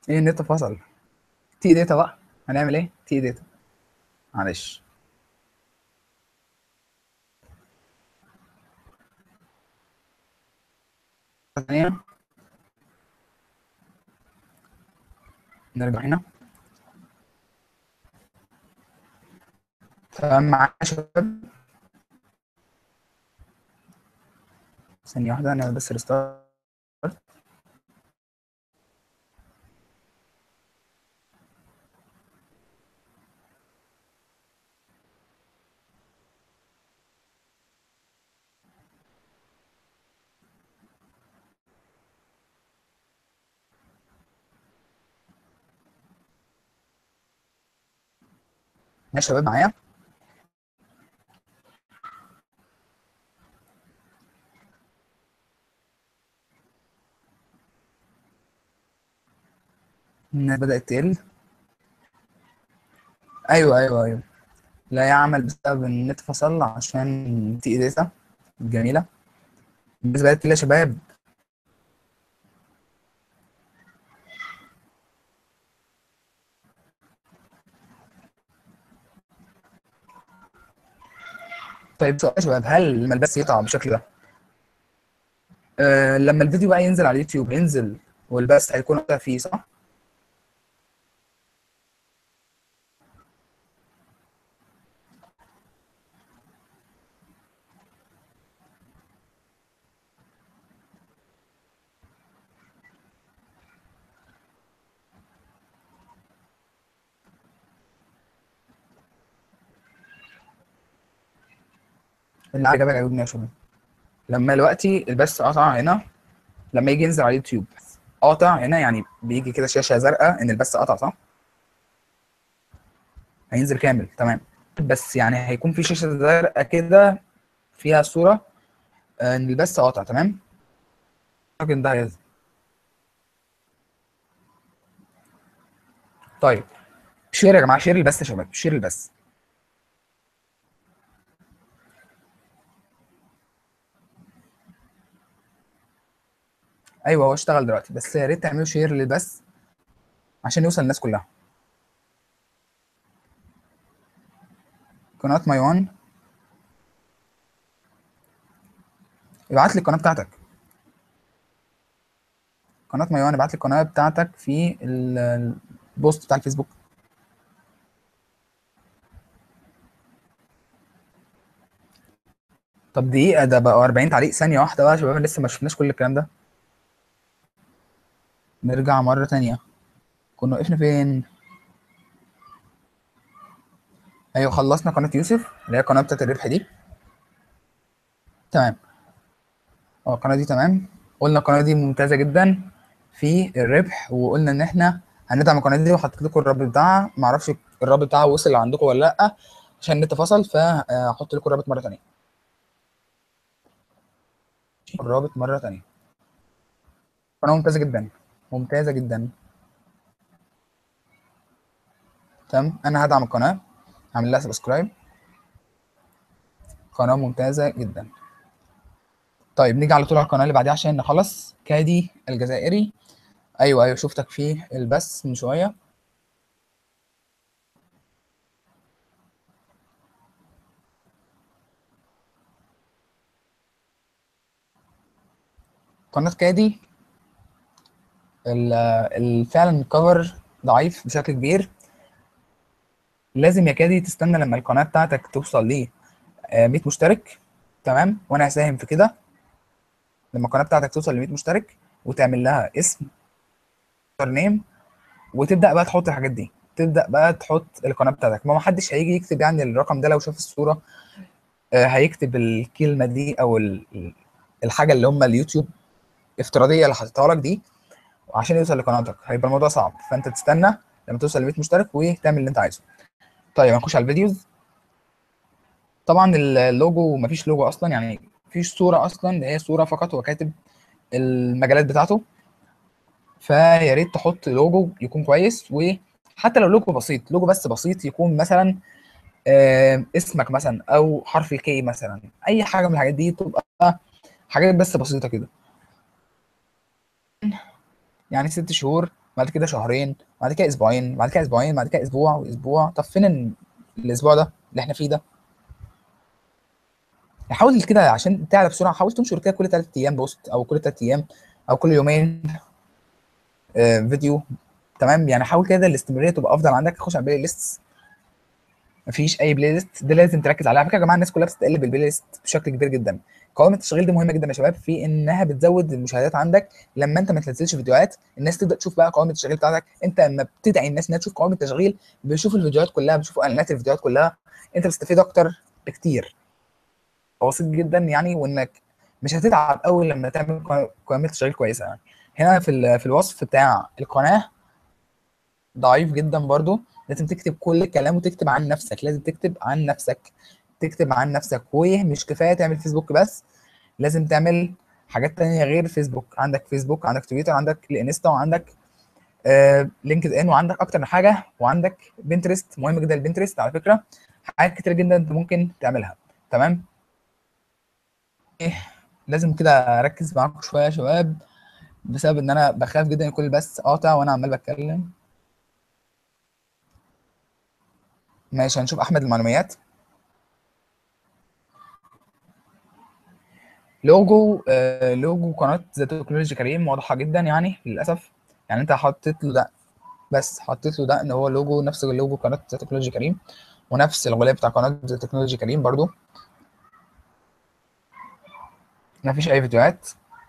ايه النت فصل تي داتا بقى هنعمل ايه تي داتا معلش ثانية نرجع هنا تمام معايا يا شباب ثانية واحدة نعمل بس ريستارت يا شباب معايا الناس بدأت تقل ايوه ايوه ايوه لا يعمل بسبب ان النت فصل عشان تي داتا جميلة الناس بدأت تقل يا شباب طيب سؤال يا شباب هل لما البث يقطع بالشكل ده أه لما الفيديو بقى ينزل على اليوتيوب ينزل والبث هيكون قطع فيه صح؟ الإجابة عجبني يا شباب لما دلوقتي البث قطع هنا لما يجي ينزل على اليوتيوب قاطع هنا يعني بيجي كده شاشة زرقاء إن البث قطع صح؟ هينزل كامل تمام بس يعني هيكون في شاشة زرقاء كده فيها صورة آه، إن البث قاطع تمام؟ لكن ده هيظهر طيب شير يا جماعة شير البث يا شباب شير البث ايوه هو اشتغل دلوقتي بس يا ريت تعملوا شير للبث عشان يوصل للناس كلها قناة مايوان ابعت لي القناة بتاعتك قناة مايوان ابعت لي القناة بتاعتك في ال- البوست بتاع الفيسبوك طب دقيقة ده بقى 40 تعليق ثانية واحدة بقى يا شباب لسه ما شفناش كل الكلام ده نرجع مرة تانية كنا وقفنا فين؟ ايوه خلصنا قناة يوسف اللي هي القناة بتاعت الربح دي تمام اه القناة دي تمام قلنا القناة دي ممتازة جدا في الربح وقلنا ان احنا هندعم القناة دي وحطيت لكم الرابط بتاعها معرفش الرابط بتاعها وصل عندكم ولا لأ عشان النت فصل فهحط لكم الرابط مرة تانية الرابط مرة تانية قناة ممتازة جدا ممتازة جدا تمام انا هدعم القناة هعمل لها سبسكرايب قناة ممتازة جدا طيب نيجي على طول على القناة اللي بعديها عشان نخلص كادي الجزائري ايوه ايوه شفتك في البث من شوية قناة كادي ال- ال- فعلا الكفر ضعيف بشكل كبير لازم يا كادي تستنى لما القناة بتاعتك توصل ل 100 مشترك تمام وانا هساهم في كده لما القناة بتاعتك توصل ل 100 مشترك وتعمل لها اسم نيم وتبدأ بقى تحط الحاجات دي تبدأ بقى تحط القناة بتاعتك ما حدش هيجي يكتب يعني الرقم ده لو شاف الصورة آه، هيكتب الكلمة دي او ال- الحاجة اللي هم اليوتيوب افتراضية اللي حاططها لك دي وعشان يوصل لقناتك هيبقى الموضوع صعب فانت تستنى لما توصل ل 100 مشترك وتعمل اللي انت عايزه طيب هنخش على الفيديوز طبعا اللوجو مفيش لوجو اصلا يعني مفيش صوره اصلا ده هي صوره فقط هو كاتب المجالات بتاعته فيا ريت تحط لوجو يكون كويس وحتى لو لوجو بسيط لوجو بس بسيط يكون مثلا آه، اسمك مثلا او حرف الكي مثلا اي حاجه من الحاجات دي تبقى حاجات بس بسيطه كده يعني ست شهور بعد كده شهرين بعد كده اسبوعين بعد كده اسبوعين بعد كده اسبوع واسبوع طب فين ال- الاسبوع ده اللي احنا فيه ده حاول كده عشان تعرف بسرعه حاول تنشر كده كل ثلاث ايام بوست او كل ثلاث ايام او كل يومين آه، فيديو تمام يعني حاول كده الاستمراريه تبقى افضل عندك خش على البلاي ليست مفيش اي بلاي ليست ده لازم تركز عليها على فكره يا جماعه الناس كلها بتستقل بالبلاي ليست بشكل كبير جدا قوائم التشغيل دي مهمه جدا يا شباب في انها بتزود المشاهدات عندك لما انت ما تنزلش فيديوهات الناس تبدا تشوف بقى قوائم التشغيل بتاعتك انت لما بتدعي الناس انها تشوف قوائم التشغيل بيشوفوا الفيديوهات كلها بيشوفوا اعلانات الفيديوهات كلها انت بتستفيد اكتر بكتير بسيط جدا يعني وانك مش هتتعب قوي لما تعمل قا- قائمه تشغيل كويسه يعني هنا في ال- في الوصف بتاع القناه ضعيف جدا برضو لازم تكتب كل الكلام وتكتب عن نفسك لازم تكتب عن نفسك تكتب عن نفسك ومش كفايه تعمل فيسبوك بس لازم تعمل حاجات تانية غير فيسبوك عندك فيسبوك عندك تويتر عندك الانستا وعندك آه لينكد ان وعندك اكتر من حاجه وعندك بنترست مهم جدا البنترست على فكره حاجات كتير جدا انت ممكن تعملها تمام إيه لازم كده اركز معاكم شويه يا شباب بسبب ان انا بخاف جدا يكون البث قاطع وانا عمال بتكلم ماشي هنشوف احمد المعلومات لوجو آه لوجو قناه ذا تكنولوجي كريم واضحه جدا يعني للاسف يعني انت حطيت له ده بس حطيت له ده ان هو لوجو نفس اللوجو قناه ذا تكنولوجي كريم ونفس الغلاف بتاع قناه ذا تكنولوجي كريم برضو مفيش اي فيديوهات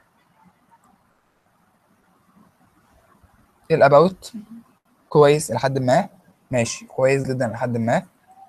الاباوت كويس لحد ما ماشي كويس جدا لحد ما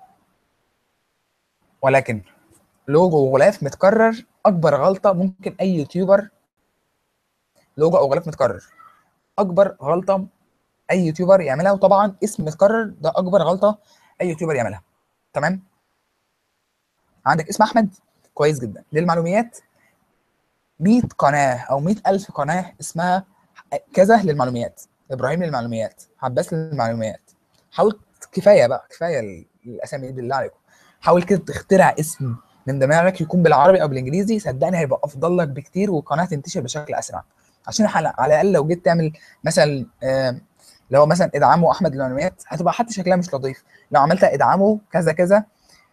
ولكن لوجو وغلاف متكرر اكبر غلطه ممكن اي يوتيوبر لوجو او غلاف متكرر اكبر غلطه اي يوتيوبر يعملها وطبعا اسم متكرر ده اكبر غلطه اي يوتيوبر يعملها تمام عندك اسم احمد كويس جدا للمعلومات 100 قناه او 100 الف قناه اسمها كذا للمعلومات ابراهيم للمعلومات عباس للمعلومات حاول كفايه بقى كفايه ال- الاسامي دي بالله عليكم حاول كده تخترع اسم من دماغك يكون بالعربي او بالانجليزي صدقني هيبقى افضل لك بكتير والقناه تنتشر بشكل اسرع عشان على على الاقل لو جيت تعمل مثلا آه، لو مثلا ادعموا احمد للمعلومات هتبقى حتى شكلها مش لطيف لو عملت ادعموا كذا كذا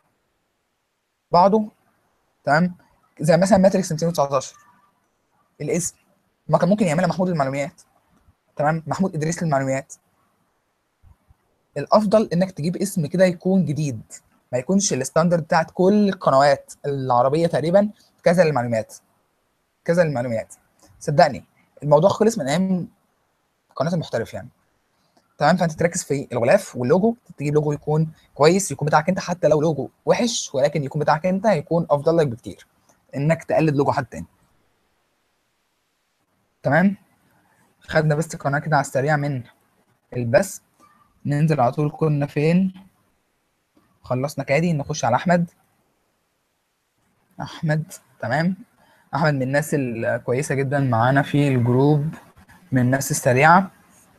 بعضه تمام زي مثلا ماتريكس 219 الاسم ما كان ممكن يعملها محمود للمعلومات تمام محمود ادريس للمعلومات الافضل انك تجيب اسم كده يكون جديد ما يكونش الستاندرد بتاعت كل القنوات العربيه تقريبا كذا للمعلومات كذا للمعلومات صدقني الموضوع خلص من ايام قناه المحترف يعني تمام فانت تركز في الغلاف واللوجو تجيب لوجو يكون كويس يكون بتاعك انت حتى لو لوجو وحش ولكن يكون بتاعك انت هيكون افضل لك بكتير انك تقلد لوجو حد تاني تمام خدنا بس القناه كده على السريع من البث ننزل على طول كنا فين خلصنا كادي نخش على احمد احمد تمام احمد من الناس الكويسه جدا معانا في الجروب من الناس السريعه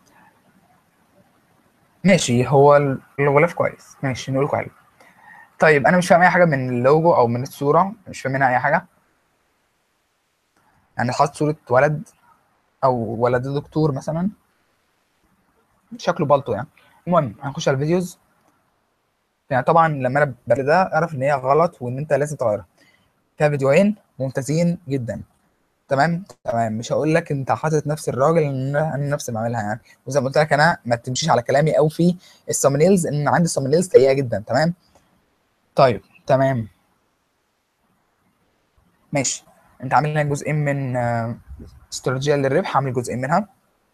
ماشي هو الغلاف كويس ماشي نقول حلو طيب انا مش فاهم اي حاجه من اللوجو او من الصوره مش فاهم منها اي حاجه يعني حاطط صوره ولد او ولد دكتور مثلا شكله بالطو يعني المهم هنخش على الفيديوز يعني طبعا لما انا بدأ ده اعرف ان هي غلط وان انت لازم تغيرها فيها فيديوهين ممتازين جدا تمام تمام مش هقول لك انت حاطط نفس الراجل ان انا نفس اللي بعملها يعني وزي ما قلت لك انا ما تمشيش على كلامي او في السامنيلز ان عندي السامنيلز سيئه جدا تمام طيب تمام ماشي انت عامل لنا جزئين من آه، استراتيجيه للربح عامل جزئين منها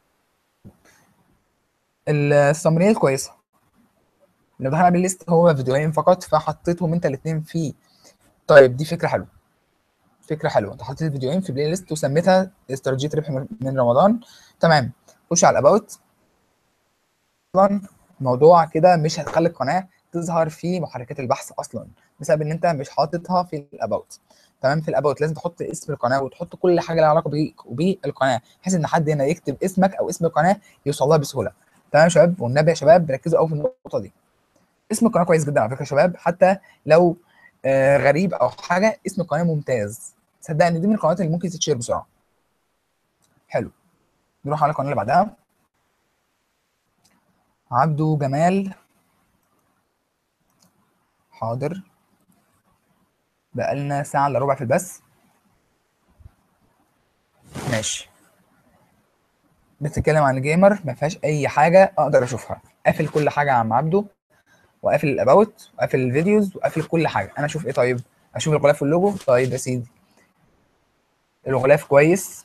السامنيل كويسه اللي دخل عامل ليست هو فيديوهين فقط فحطيتهم انت الاثنين في طيب دي فكره حلوه فكره حلوه انت حطيت فيديوهين في بلاي ليست وسميتها استراتيجيه ربح من رمضان تمام خش على الاباوت اصلا موضوع كده مش هتخلي القناه تظهر في محركات البحث اصلا بسبب ان انت مش حاططها في الاباوت تمام في الاباوت لازم تحط اسم القناه وتحط كل حاجه لها علاقه بيك وبالقناه بحيث ان حد هنا يكتب اسمك او اسم القناه يوصل لها بسهوله تمام يا شباب والنبي يا شباب ركزوا قوي في النقطه دي اسم القناه كويس جدا على فكره يا شباب حتى لو آه غريب او حاجه اسم القناه ممتاز صدقني دي من القنوات اللي ممكن تتشير بسرعه حلو نروح على القناه اللي بعدها عبده جمال حاضر بقالنا ساعة الا ربع في البث ماشي بتتكلم عن جيمر ما فيهاش اي حاجة اقدر اشوفها قافل كل حاجة يا عم عبده وقافل الاباوت وقافل الفيديوز وقافل كل حاجة انا اشوف ايه طيب اشوف الغلاف واللوجو طيب يا سيدي الغلاف كويس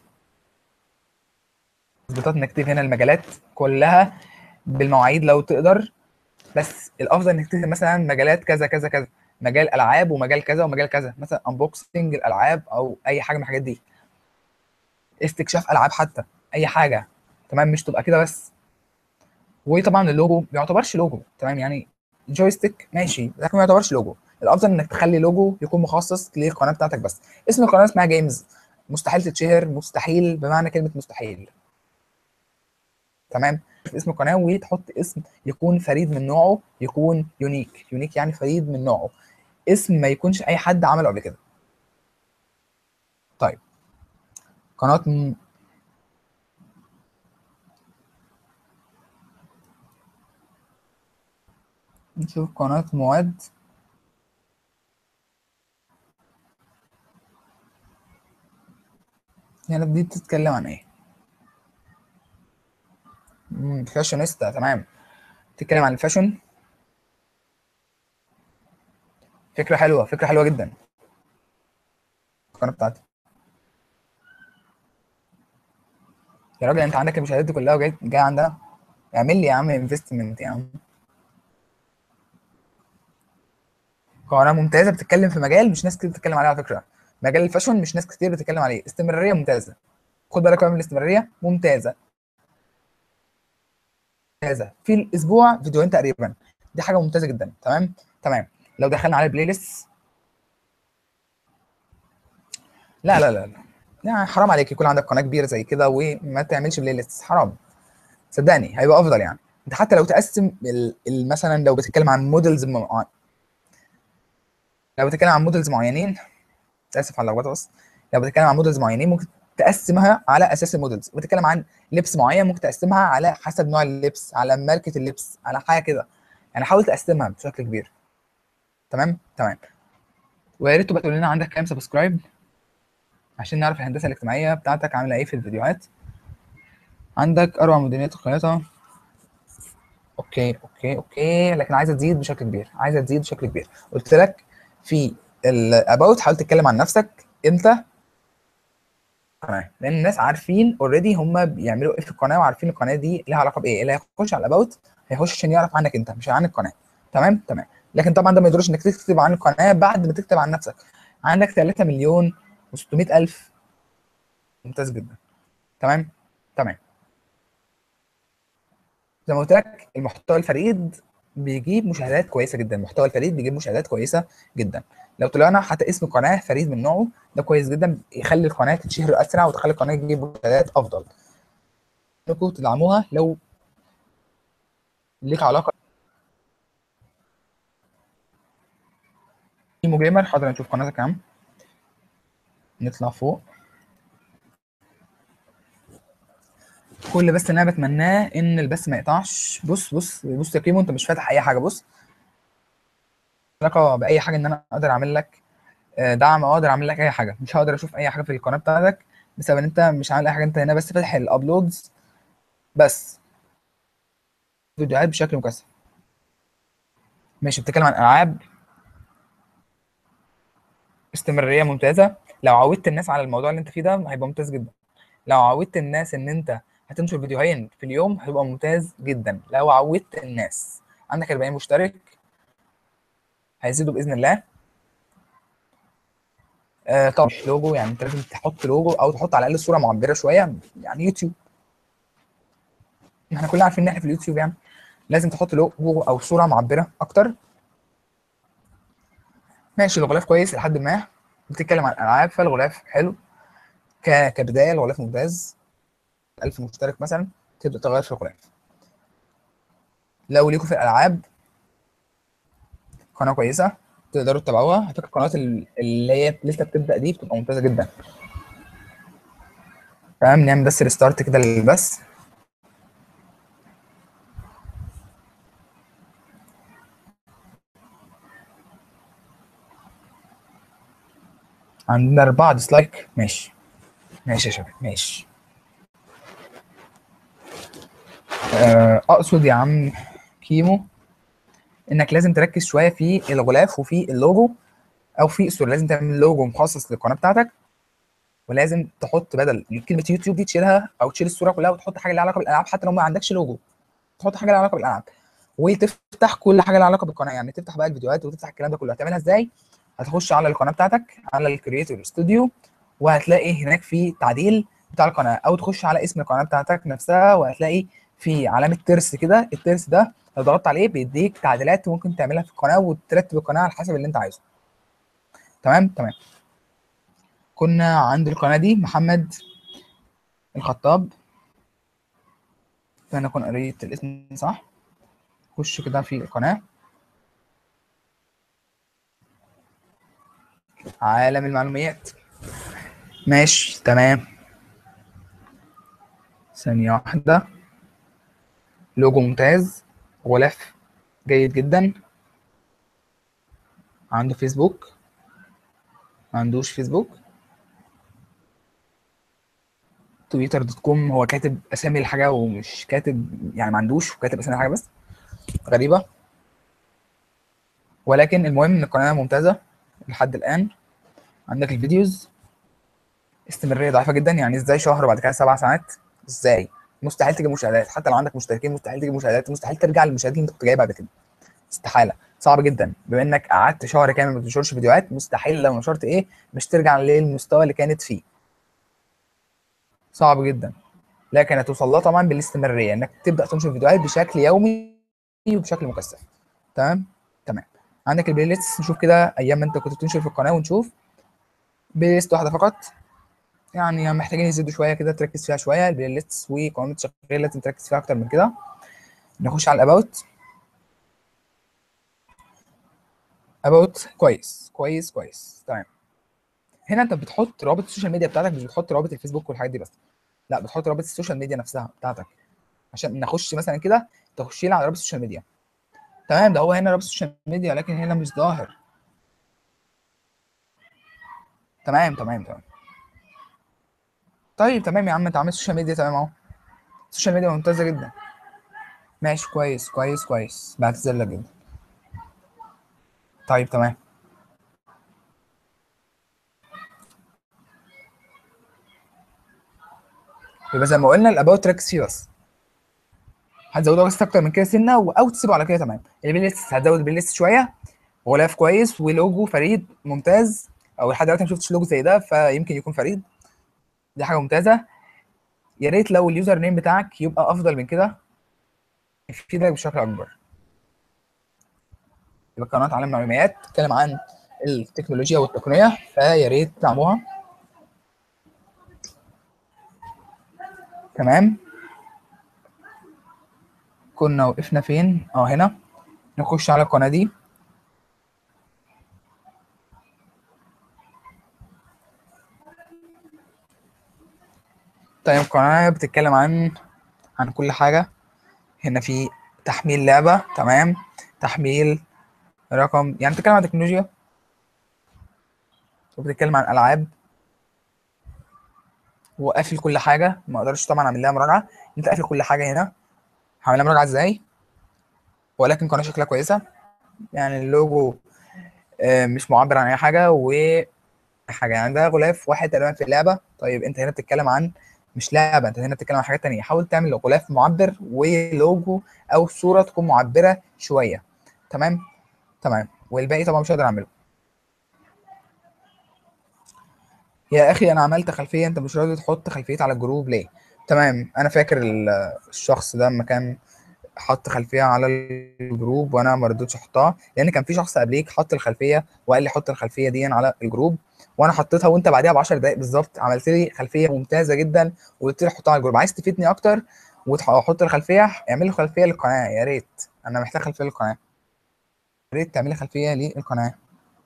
تظبيطات انك تكتب هنا المجالات كلها بالمواعيد لو تقدر بس الافضل انك تكتب مثلا مجالات كذا كذا كذا مجال العاب ومجال كذا ومجال كذا مثلا انبوكسنج الالعاب او اي حاجه من الحاجات دي استكشاف العاب حتى اي حاجه تمام مش تبقى كده بس وطبعا اللوجو ما يعتبرش لوجو تمام يعني جويستيك ماشي لكن ما يعتبرش لوجو الافضل انك تخلي لوجو يكون مخصص للقناه بتاعتك بس اسم القناه اسمها جيمز مستحيل تتشهر مستحيل بمعنى كلمه مستحيل تمام في اسم القناه وتحط اسم يكون فريد من نوعه يكون يونيك يونيك يعني فريد من نوعه اسم ما يكونش اي حد عمله قبل كده طيب قناه م... نشوف قناه مواد هنا دي بتتكلم عن ايه مم، فاشونيستا تمام بتتكلم عن الفاشن فكرة حلوة فكرة حلوة جدا القناة بتاعتي يا راجل انت عندك المشاهدات دي كلها وجاي جاي عندنا اعمل لي يا عم انفستمنت يا عم قناة ممتازة بتتكلم في مجال مش ناس كتير بتتكلم عليه على فكرة مجال الفاشن مش ناس كتير بتتكلم عليه استمرارية ممتازة خد بالك بقى من الاستمرارية ممتازة ممتازة في الأسبوع فيديوهين تقريبا دي حاجة ممتازة جدا تمام تمام لو دخلنا على البلاي ليست لا لا لا لا يعني حرام عليك يكون عندك قناة كبيرة زي كده وما تعملش بلاي ليست حرام صدقني هيبقى أفضل يعني انت حتى لو تقسم ال- ال- مثلا لو بتتكلم عن موديلز مع... لو بتتكلم عن موديلز معينين اسف على اللخبطه بس لو بتتكلم عن موديلز معينين ممكن تقسمها على اساس الموديلز بتتكلم عن لبس معين ممكن تقسمها على حسب نوع اللبس على ماركه اللبس على حاجه كده يعني حاول تقسمها بشكل كبير تمام تمام ويا ريت تبقى تقول لنا عندك كام سبسكرايب عشان نعرف الهندسه الاجتماعيه بتاعتك عامله ايه في الفيديوهات عندك اروع مديريات الخياطه اوكي اوكي اوكي لكن عايزه تزيد بشكل كبير عايزه تزيد بشكل كبير قلت لك في الاباوت حاول تتكلم عن نفسك انت قناه لان الناس عارفين اوريدي هم بيعملوا ايه في القناه وعارفين القناه دي ليها علاقه بايه اللي هيخش على الاباوت هيخش عشان يعرف عنك انت مش عن القناه تمام تمام لكن طبعا ده ما يدورش انك تكتب عن القناه بعد ما تكتب عن نفسك عندك 3 مليون و600 الف ممتاز جدا تمام تمام زي ما قلت لك المحتوى الفريد بيجيب مشاهدات كويسه جدا المحتوى الفريد بيجيب مشاهدات كويسه جدا لو طلعنا حتى اسم قناه فريد من نوعه ده كويس جدا يخلي القناه تتشهر اسرع وتخلي القناه تجيب مشاهدات افضل انكم تدعموها لو ليك علاقه ايمو جيمر حاضر نشوف قناتك يا عم نطلع فوق كل بس اللي انا بتمناه ان البث ما يقطعش بص بص بص يا كيمو انت مش فاتح اي حاجه بص علاقه باي حاجه ان انا اقدر اعمل لك آه، دعم او اقدر اعمل لك اي حاجه مش هقدر اشوف اي حاجه في القناه بتاعتك بسبب ان انت مش عامل اي حاجه انت هنا بس فاتح الابلودز بس فيديوهات بشكل مكثف ماشي بتتكلم عن العاب استمراريه ممتازه لو عودت الناس على الموضوع اللي انت فيه ده هيبقى ممتاز جدا لو عودت الناس ان انت هتنشر فيديوهين في اليوم هيبقى ممتاز جدا لو عودت الناس عندك 40 مشترك هيزيدوا باذن الله آه طبعا مش لوجو يعني انت لازم تحط لوجو او تحط على الاقل صوره معبره شويه يعني يوتيوب احنا كلنا عارفين ان احنا في اليوتيوب يعني لازم تحط لوجو او صوره معبره اكتر ماشي الغلاف كويس لحد ما بتتكلم عن الالعاب فالغلاف حلو ك... كبدايه الغلاف ممتاز 1000 مشترك مثلا تبدا تغير في الغلاف لو ليكوا في الالعاب قناه كويسه تقدروا تتابعوها على فكره القنوات ال- اللي هي لسه بتبدا دي بتبقى ممتازه جدا تمام نعمل بس ريستارت كده للبث عندنا أربعة ديسلايك ماشي ماشي يا شباب ماشي آه، أقصد يا عم كيمو إنك لازم تركز شوية في الغلاف وفي اللوجو أو في سوري لازم تعمل لوجو مخصص للقناة بتاعتك ولازم تحط بدل كلمة يوتيوب دي تشيلها أو تشيل الصورة كلها وتحط حاجة ليها علاقة بالألعاب حتى لو ما عندكش لوجو تحط حاجة ليها علاقة بالألعاب وتفتح كل حاجة ليها علاقة بالقناة يعني تفتح بقى الفيديوهات وتفتح الكلام ده كله هتعملها إزاي؟ هتخش على القناه بتاعتك على الكرييتور ستوديو وهتلاقي هناك في تعديل بتاع القناه او تخش على اسم القناه بتاعتك نفسها وهتلاقي في علامه ترس كده الترس ده لو ضغطت عليه بيديك تعديلات ممكن تعملها في القناه وترتب القناه على حسب اللي انت عايزه تمام تمام كنا عند القناه دي محمد الخطاب فانا اكون قريت الاسم صح خش كده في القناه عالم المعلومات ماشي تمام ثانية واحدة لوجو ممتاز غلاف جيد جدا عنده فيسبوك ما عندوش فيسبوك تويتر دوت كوم هو كاتب اسامي الحاجة ومش كاتب يعني ما عندوش وكاتب اسامي الحاجة بس غريبة ولكن المهم ان القناة ممتازة لحد الان عندك الفيديوز استمراريه ضعيفه جدا يعني ازاي شهر وبعد كده سبع ساعات ازاي مستحيل تجيب مشاهدات حتى لو عندك مشتركين مستحيل تجيب مشاهدات مستحيل ترجع للمشاهدات اللي انت كنت جايبها قبل كده استحاله صعب جدا بما انك قعدت شهر كامل ما بتنشرش فيديوهات مستحيل لو نشرت ايه مش ترجع للمستوى اللي كانت فيه صعب جدا لكن هتوصل لها طبعا بالاستمراريه انك تبدا تنشر فيديوهات بشكل يومي وبشكل مكثف تمام تمام عندك البلاي ليست نشوف كده ايام ما انت كنت بتنشر في القناه ونشوف بلاي ليست واحده فقط يعني محتاجين يزيدوا شويه كده تركز فيها شويه البلاي ليست وقائمه شغال لازم تركز فيها اكتر من كده نخش على الاباوت اباوت كويس كويس كويس تمام هنا انت بتحط روابط السوشيال ميديا بتاعتك مش بتحط روابط الفيسبوك والحاجات دي بس لا بتحط روابط السوشيال ميديا نفسها بتاعتك عشان نخش مثلا كده تخش لي على روابط السوشيال ميديا تمام ده هو هنا رابط السوشيال ميديا لكن هنا مش ظاهر تمام تمام تمام طيب تمام يا عم انت عامل سوشيال ميديا تمام اهو السوشيال ميديا ممتازه جدا ماشي كويس كويس كويس بعتذر لك جدا طيب تمام يبقى زي ما قلنا الاباوت تركز فيه بس هتزودها بس اكتر من كده سنه او تسيبه على كده تمام البلاي ليست هتزود البلاي ليست شويه غلاف كويس ولوجو فريد ممتاز او لحد دلوقتي ما شفتش لوجو زي ده فيمكن يكون فريد دي حاجه ممتازه يا ريت لو اليوزر نيم بتاعك يبقى افضل من كده يفيدك بشكل اكبر يبقى قناه عالم معلومات تتكلم عن التكنولوجيا والتقنيه فيا ريت تدعموها تمام كنا وقفنا فين اه هنا نخش على القناه دي طيب القناه بتتكلم عن عن كل حاجه هنا في تحميل لعبه تمام تحميل رقم يعني بتتكلم عن تكنولوجيا وبتتكلم عن العاب وقافل كل حاجه ما اقدرش طبعا اعمل لها مراجعه انت قافل كل حاجه هنا هعمل لها مراجعه ازاي ولكن قناه شكلها كويسه يعني اللوجو آه، مش معبر عن اي حاجه و حاجه يعني ده غلاف واحد تقريبا في اللعبه طيب انت هنا بتتكلم عن مش لعبه انت هنا بتتكلم عن حاجات تانية حاول تعمل غلاف معبر ولوجو او صوره تكون معبره شويه تمام تمام والباقي طبعا مش هقدر اعمله يا اخي انا عملت خلفيه انت مش راضي تحط خلفيه على الجروب ليه تمام انا فاكر ال- الشخص ده لما كان حط خلفيه على الجروب وانا ما رضيتش احطها لان كان في شخص قبليك حط الخلفيه وقال لي حط الخلفيه دي على الجروب وانا حطيتها وانت بعديها ب 10 دقائق بالظبط عملت لي خلفيه ممتازه جدا وقلت لي حطها على الجروب عايز تفيدني اكتر وتحط الخلفيه اعمل لي خلفيه للقناه يا ريت انا محتاج خلفيه للقناه يا ريت تعملي خلفيه للقناه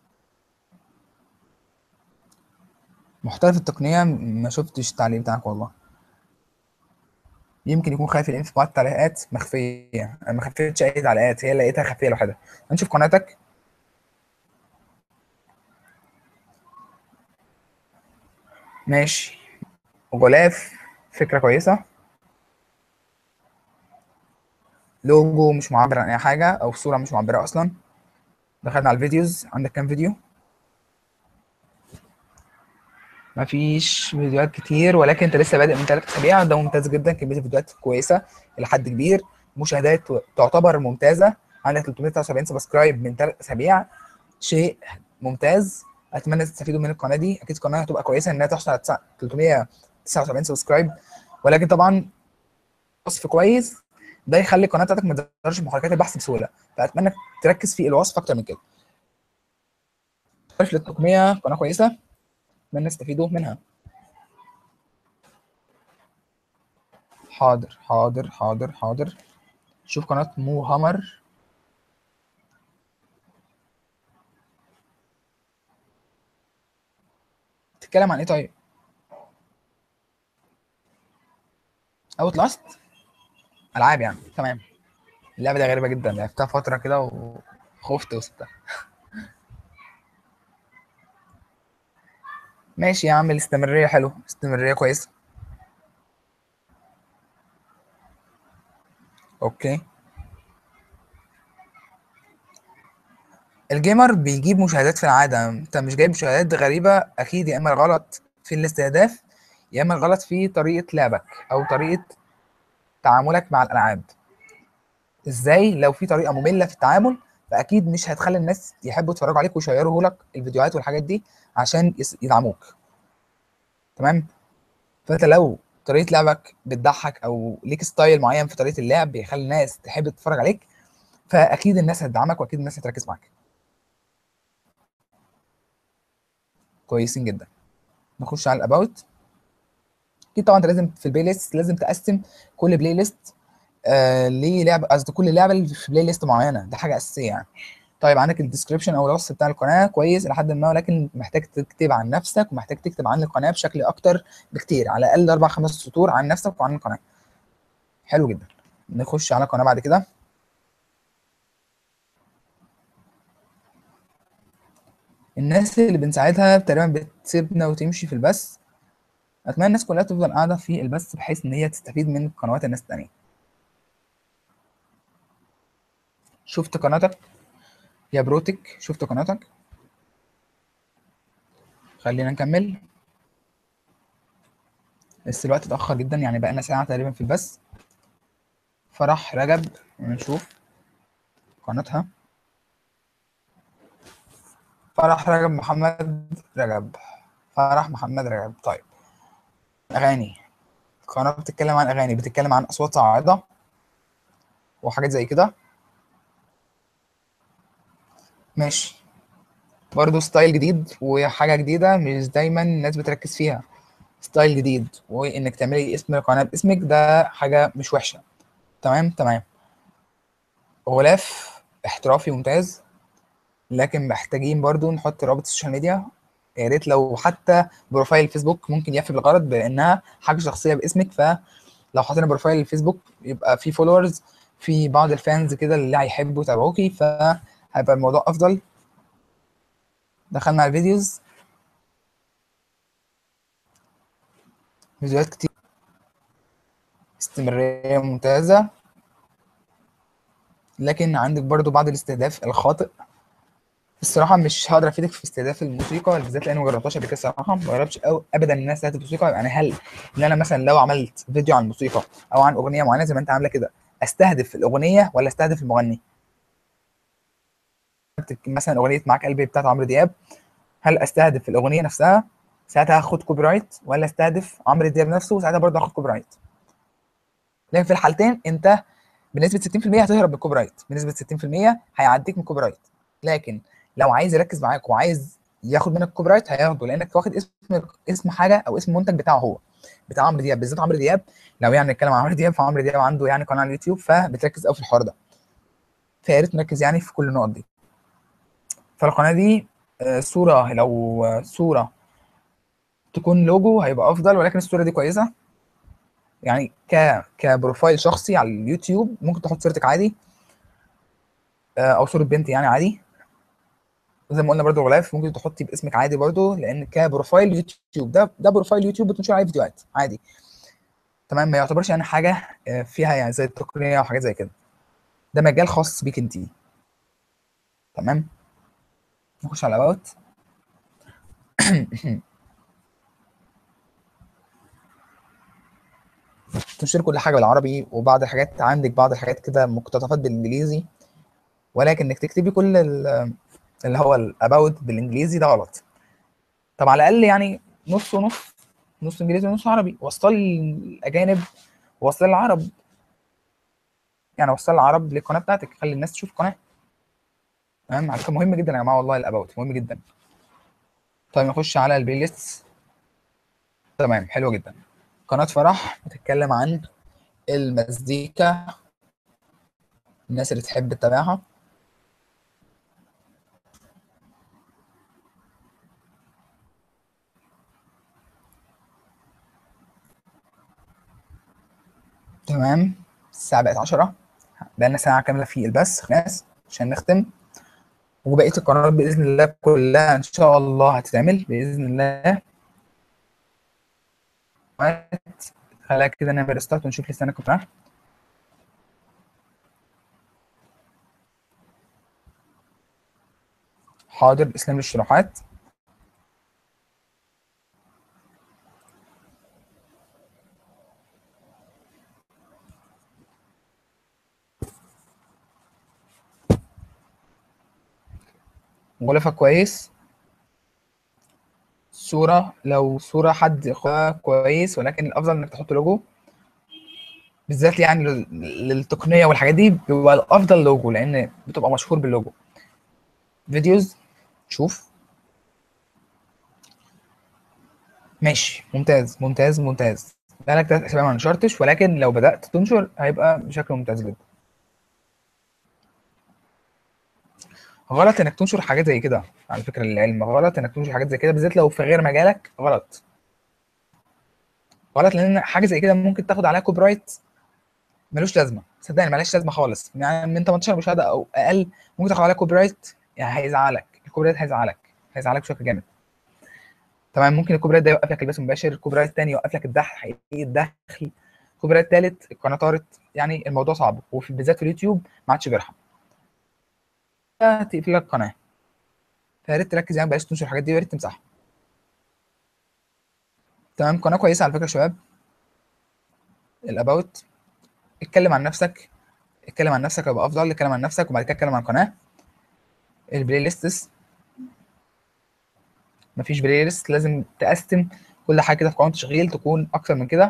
محترف التقنيه ما شفتش التعليق بتاعك والله يمكن يكون خايف لان في بعض التعليقات مخفيه انا ما خفيتش اي تعليقات هي لقيتها خفيه لوحدها هنشوف قناتك ماشي غلاف فكرة كويسة لوجو مش معبر عن اي حاجة او صورة مش معبرة اصلا دخلنا على الفيديوز عندك كام فيديو مفيش فيديوهات كتير ولكن انت لسه بادئ من ثلاث اسابيع ده ممتاز جدا كميه الفيديوهات كويسه الى حد كبير مشاهدات تعتبر ممتازه عندك 379 سبسكرايب من ثلاث اسابيع شيء ممتاز اتمنى تستفيدوا من القناه دي اكيد القناه هتبقى كويسه انها تحصل على 379 سبسكرايب ولكن طبعا وصف كويس ده يخلي القناه بتاعتك ما تظهرش محركات البحث بسهوله فاتمنى تركز في الوصف اكتر من كده للتقنيه قناه كويسه اتمنى تستفيدوا منها حاضر حاضر حاضر حاضر شوف قناة مو هامر تتكلم عن ايه طيب اوت لاست العاب يعني تمام اللعبه دي غريبه جدا لعبتها فتره كده وخفت وسبتها ماشي يا عم الاستمراريه حلو استمراريه كويسه اوكي الجيمر بيجيب مشاهدات في العاده انت مش جايب مشاهدات غريبه اكيد يا اما الغلط في الاستهداف يا اما الغلط في طريقه لعبك او طريقه تعاملك مع الالعاب ازاي لو في طريقه ممله في التعامل فاكيد مش هتخلي الناس يحبوا يتفرجوا عليك ويشيروا لك الفيديوهات والحاجات دي عشان يدعموك تمام فانت لو طريقه لعبك بتضحك او ليك ستايل معين في طريقه اللعب بيخلي الناس تحب تتفرج عليك فاكيد الناس هتدعمك واكيد الناس هتركز معاك كويسين جدا نخش على الاباوت اكيد طبعا انت لازم في البلاي ليست لازم تقسم كل بلاي ليست آه للعبه قصدي كل لعبه في بلاي ليست معينه ده حاجه اساسيه يعني طيب عندك الديسكربشن او الوصف بتاع القناه كويس الى حد ما ولكن محتاج تكتب عن نفسك ومحتاج تكتب عن القناه بشكل اكتر بكتير على الاقل اربع خمس سطور عن نفسك وعن القناه حلو جدا نخش على قناه بعد كده الناس اللي بنساعدها تقريبا بتسيبنا وتمشي في البث اتمنى الناس كلها تفضل قاعده في البث بحيث ان هي تستفيد من قنوات الناس التانية شفت قناتك يا بروتك شفت قناتك خلينا نكمل بس الوقت اتأخر جدا يعني بقالنا ساعة تقريبا في البث فرح رجب نشوف قناتها فرح رجب محمد رجب فرح محمد رجب طيب أغاني قناة بتتكلم عن أغاني بتتكلم عن أصوات صاعدة وحاجات زي كده ماشي برضه ستايل جديد وحاجة جديدة مش دايما الناس بتركز فيها ستايل جديد وإنك تعملي اسم القناة باسمك ده حاجة مش وحشة تمام تمام غلاف احترافي ممتاز لكن محتاجين برضو نحط رابط السوشيال ميديا يا ريت لو حتى بروفايل فيسبوك ممكن يفي بالغرض بانها حاجه شخصيه باسمك فلو حطينا بروفايل الفيسبوك يبقى في فولورز في بعض الفانز كده اللي هيحبوا يتابعوكي فهيبقى الموضوع افضل دخلنا على الفيديوز فيديوهات كتير استمرارية ممتازة لكن عندك برضو بعض الاستهداف الخاطئ الصراحة مش هقدر افيدك في استهداف الموسيقى بالذات لاني ما جربتهاش قبل كده الصراحة ما جربتش أو ابدا ان انا استهدف الموسيقى يعني هل ان انا مثلا لو عملت فيديو عن الموسيقى او عن اغنية معينة زي ما انت عاملة كده استهدف الاغنية ولا استهدف المغني؟ مثلا اغنية معاك قلبي بتاعت عمرو دياب هل استهدف الاغنية نفسها ساعتها هاخد كوبي رايت ولا استهدف عمرو دياب نفسه وساعتها برضه هاخد كوبي رايت لكن في الحالتين انت بنسبه 60% هتهرب من الكوبي رايت بنسبه 60% هيعديك من الكوبي رايت لكن لو عايز يركز معاك وعايز ياخد منك الكوبي رايت هياخده لانك واخد اسم اسم حاجه او اسم منتج بتاعه هو بتاع عمرو دياب بالذات عمرو دياب لو يعني نتكلم عن عمرو دياب فعمرو دياب عنده يعني قناه على اليوتيوب فبتركز قوي في الحوار ده فيا ريت نركز يعني في كل النقط دي فالقناه دي صوره لو صوره تكون لوجو هيبقى افضل ولكن الصوره دي كويسه يعني ك كبروفايل شخصي على اليوتيوب ممكن تحط صورتك عادي او صوره بنت يعني عادي زي ما قلنا برضو غلاف ممكن تحطي باسمك عادي برضو لان كبروفايل يوتيوب ده ده بروفايل يوتيوب بتنشر عليه فيديوهات عادي تمام ما يعتبرش يعني حاجه آه، فيها يعني زي التقنيه او حاجات زي كده ده مجال خاص بيك انت تمام نخش على about تنشر كل حاجه بالعربي وبعض الحاجات عندك بعض الحاجات كده مقتطفات بالانجليزي ولكن انك تكتبي كل ال- اللي هو الاباوت بالانجليزي ده غلط طب على الاقل يعني نص ونص نص انجليزي ونص عربي وصل الاجانب وصل العرب يعني وصل العرب للقناه بتاعتك خلي الناس تشوف القناه تمام على فكره مهم جدا يا جماعه والله الاباوت مهم جدا طيب نخش على البلاي ليست تمام حلو جدا قناه فرح بتتكلم عن المزيكا الناس اللي تحب تتابعها تمام الساعة بقت 10 بقالنا ساعة كاملة في البث خلاص عشان نختم وبقية القنوات بإذن الله كلها إن شاء الله هتتعمل بإذن الله خلينا كده نعمل ستارت ونشوف لسه أنا كنت رايح حاضر اسلام للشروحات غلافك كويس صورة لو صورة حد اخوها كويس ولكن الأفضل إنك تحط لوجو بالذات يعني لل- للتقنية والحاجات دي بيبقى الأفضل لوجو لأن بتبقى مشهور باللوجو فيديوز شوف ماشي ممتاز ممتاز ممتاز بقالك تلات أسابيع ما نشرتش ولكن لو بدأت تنشر هيبقى بشكل ممتاز جدا غلط انك تنشر حاجات زي كده على فكره للعلم غلط انك تنشر حاجات زي كده بالذات لو في غير مجالك غلط غلط لان حاجه زي كده ممكن تاخد عليها كوبي رايت ملوش لازمه صدقني ملهاش لازمه خالص يعني من 18 مشاهده او اقل ممكن تاخد عليها كوبي رايت يعني هيزعلك الكوبي رايت هيزعلك هيزعلك بشكل جامد تمام ممكن الكوبي رايت ده يوقف لك البث المباشر الكوبي رايت الثاني يوقف لك الدخل حقيقي الدخل الكوبي رايت الثالث القناه طارت يعني الموضوع صعب وفي بالذات في اليوتيوب ما عادش بيرحم تقفل لك القناه فيا ريت تركز يعني بلاش تنشر الحاجات دي ويا ريت تمسحها تمام قناه كويسه على فكره يا شباب الاباوت اتكلم عن نفسك اتكلم عن نفسك هيبقى افضل اتكلم عن نفسك وبعد كده اتكلم عن القناه البلاي ليستس مفيش بلاي ليست لازم تقسم كل حاجه كده في قائمه تشغيل تكون اكتر من كده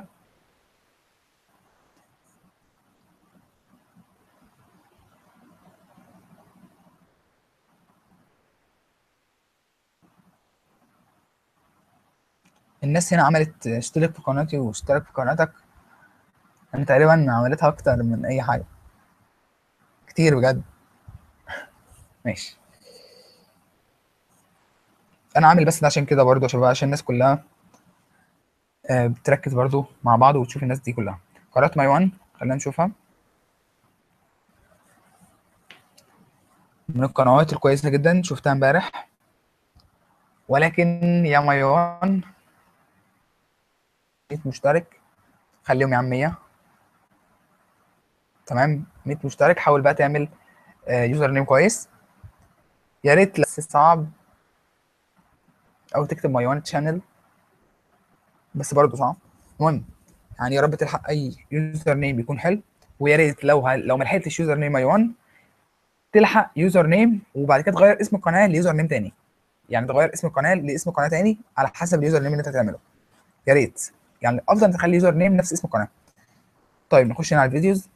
الناس هنا عملت اشترك في قناتي واشترك في قناتك انا تقريبا عملتها اكتر من اي حاجه كتير بجد ماشي انا عامل بس ده عشان كده برضه يا شباب عشان الناس كلها آه، بتركز برضه مع بعض وتشوف الناس دي كلها قناه ماي وان خلينا نشوفها من القنوات الكويسه جدا شفتها امبارح ولكن يا ماي وان 100 مشترك خليهم يا عم 100 تمام 100 مشترك حاول بقى تعمل يوزر نيم كويس يا ريت بس صعب او تكتب ماي وان شانل بس برضه صعب المهم يعني يا رب تلحق اي يوزر نيم يكون حلو ويا ريت لو ه... لو ما لحقتش يوزر نيم ماي وان تلحق يوزر نيم وبعد كده تغير اسم القناه ليوزر نيم تاني يعني تغير اسم القناه لاسم قناه تاني على حسب اليوزر نيم اللي انت هتعمله يا ريت يعني افضل تخلي يوزر نيم نفس اسم القناه طيب نخش هنا على الفيديوز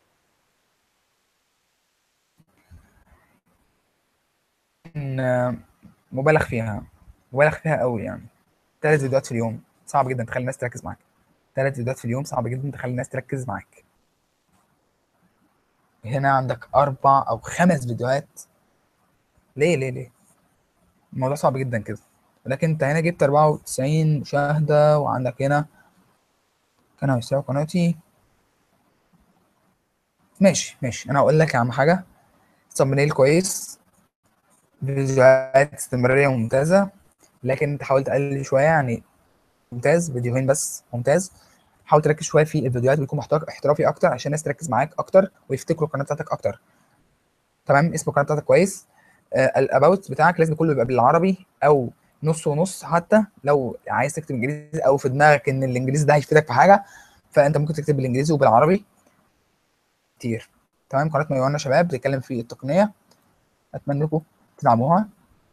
إن مبالغ فيها مبالغ فيها قوي يعني ثلاث فيديوهات في اليوم صعب جدا تخلي الناس تركز معاك ثلاث فيديوهات في اليوم صعب جدا تخلي الناس تركز معاك هنا عندك اربع او خمس فيديوهات ليه ليه ليه الموضوع صعب جدا كده ولكن انت هنا جبت 94 مشاهدة وعندك هنا كان هيساوي قناتي ماشي ماشي انا هقول لك يا عم حاجة ثامبنيل كويس فيديوهات استمرارية ممتازة لكن انت حاول تقلل شوية يعني ممتاز فيديوهين بس ممتاز حاول تركز شوية في الفيديوهات ويكون محتوى احترافي أكتر عشان الناس تركز معاك أكتر ويفتكروا القناة بتاعتك أكتر تمام اسم القناة بتاعتك كويس آه الاباوت بتاعك لازم كله يبقى بالعربي أو نص ونص حتى لو عايز تكتب انجليزي او في دماغك ان الانجليزي ده هيفيدك في حاجه فانت ممكن تكتب بالانجليزي وبالعربي كتير تمام قناه ميوانا شباب بتتكلم في التقنيه اتمنى لكم تدعموها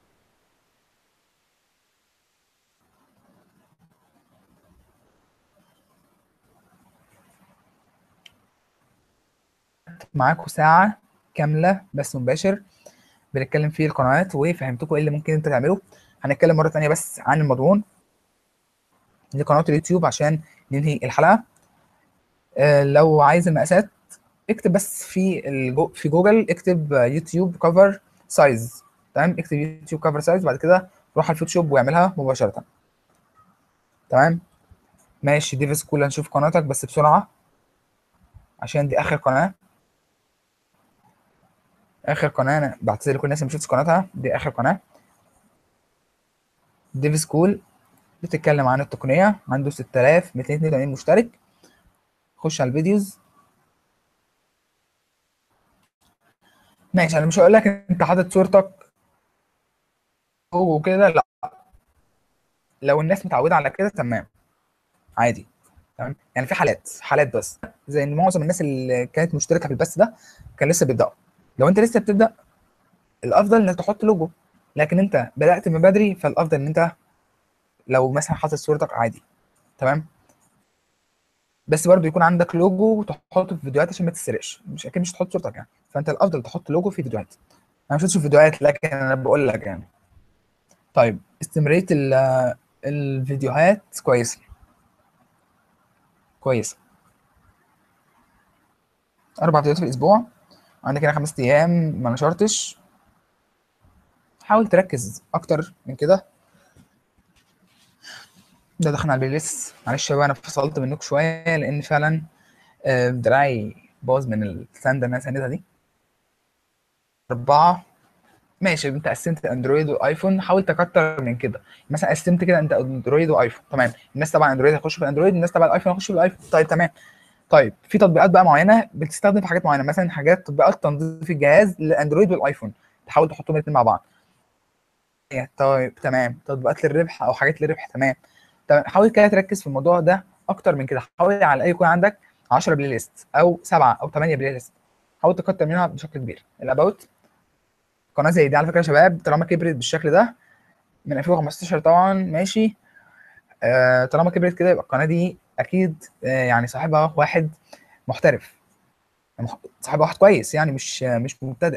معاكم ساعة كاملة بس مباشر بنتكلم فيه القنوات وفهمتكم ايه اللي ممكن انت تعمله هنتكلم مرة تانية بس عن المضمون لقناة اليوتيوب عشان ننهي الحلقة آه لو عايز المقاسات اكتب بس في الجو في جوجل اكتب يوتيوب كفر سايز تمام اكتب يوتيوب كفر سايز بعد كده روح على الفوتوشوب واعملها مباشرة تمام ماشي ديفيس سكول هنشوف قناتك بس بسرعة عشان دي آخر قناة آخر قناة أنا بعتذر لكل الناس اللي مشفتش قناتها دي آخر قناة ديف سكول بتتكلم عن التقنية عنده 6282 مشترك خش على الفيديوز ماشي انا مش هقول لك انت حاطط صورتك وكده لا لو الناس متعوده على كده تمام عادي تمام يعني في حالات حالات بس زي ان معظم الناس اللي كانت مشتركه في البث ده كان لسه بيبداوا لو انت لسه بتبدا الافضل انك تحط لوجو لكن انت بدات من بدري فالافضل ان انت لو مثلا حاطط صورتك عادي تمام بس برضو يكون عندك لوجو تحطه في فيديوهات عشان ما تسرقش مش اكيد مش تحط صورتك يعني فانت الافضل تحط لوجو في فيديوهات انا مش هشوف فيديوهات لكن انا بقول لك يعني طيب استمراريه الفيديوهات كويسه كويسه اربع فيديوهات في الاسبوع عندك هنا خمس ايام ما نشرتش حاول تركز اكتر من كده ده دخلنا على البلاي ليست معلش بقى انا فصلت منكم شويه لان فعلا دراعي باظ من الساند اللي انا ساندها دي أربعة ماشي انت قسمت اندرويد وايفون حاول تكتر من كده مثلا قسمت كده انت اندرويد وايفون تمام الناس طبعا اندرويد هيخشوا في الاندرويد الناس طبعا الايفون هيخشوا في الايفون طيب تمام طيب في تطبيقات بقى معينه بتستخدم في حاجات معينه مثلا حاجات تطبيقات تنظيف الجهاز للاندرويد والايفون تحاول تحطهم الاثنين مع بعض طيب تمام تطبيقات للربح او حاجات للربح تمام تمام حاول كده تركز في الموضوع ده اكتر من كده حاول على الاقل يكون عندك 10 بلاي ليست او 7 او 8 بلاي ليست حاول تكتر منها بشكل كبير الاباوت قناه زي دي على فكره يا شباب طالما كبرت بالشكل ده من 2015 طبعا ماشي آه طالما كبرت كده يبقى القناه دي اكيد آه يعني صاحبها واحد محترف صاحبها واحد كويس يعني مش مش مبتدئ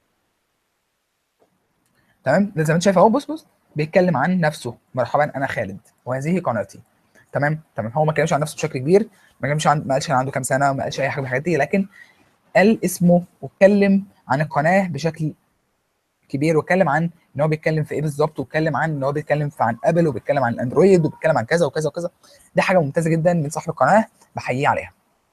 تمام زي ما انت شايف اهو بص بص بيتكلم عن نفسه مرحبا انا خالد وهذه قناتي تمام تمام هو ما اتكلمش عن نفسه بشكل كبير ما كانش عن... ما قالش عنده كام سنه ما قالش اي حاجه من الحاجات دي لكن قال اسمه واتكلم عن القناه بشكل كبير واتكلم عن ان هو بيتكلم في ايه بالظبط واتكلم عن ان هو بيتكلم في عن ابل وبيتكلم عن الاندرويد وبيتكلم عن كذا وكذا وكذا دي حاجه ممتازه جدا من صاحب القناه بحييه عليها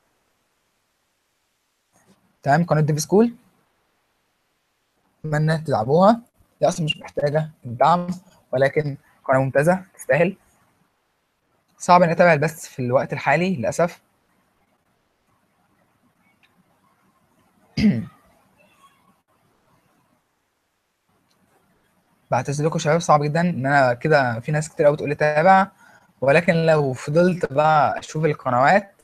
تمام قناه ديف سكول اتمنى تدعموها هي اصلا مش محتاجه الدعم ولكن قناه ممتازه تستاهل صعب ان اتابع البث في الوقت الحالي للاسف بعتذر لكم شباب صعب جدا ان انا كده في ناس كتير قوي بتقول لي تابع ولكن لو فضلت بقى اشوف القنوات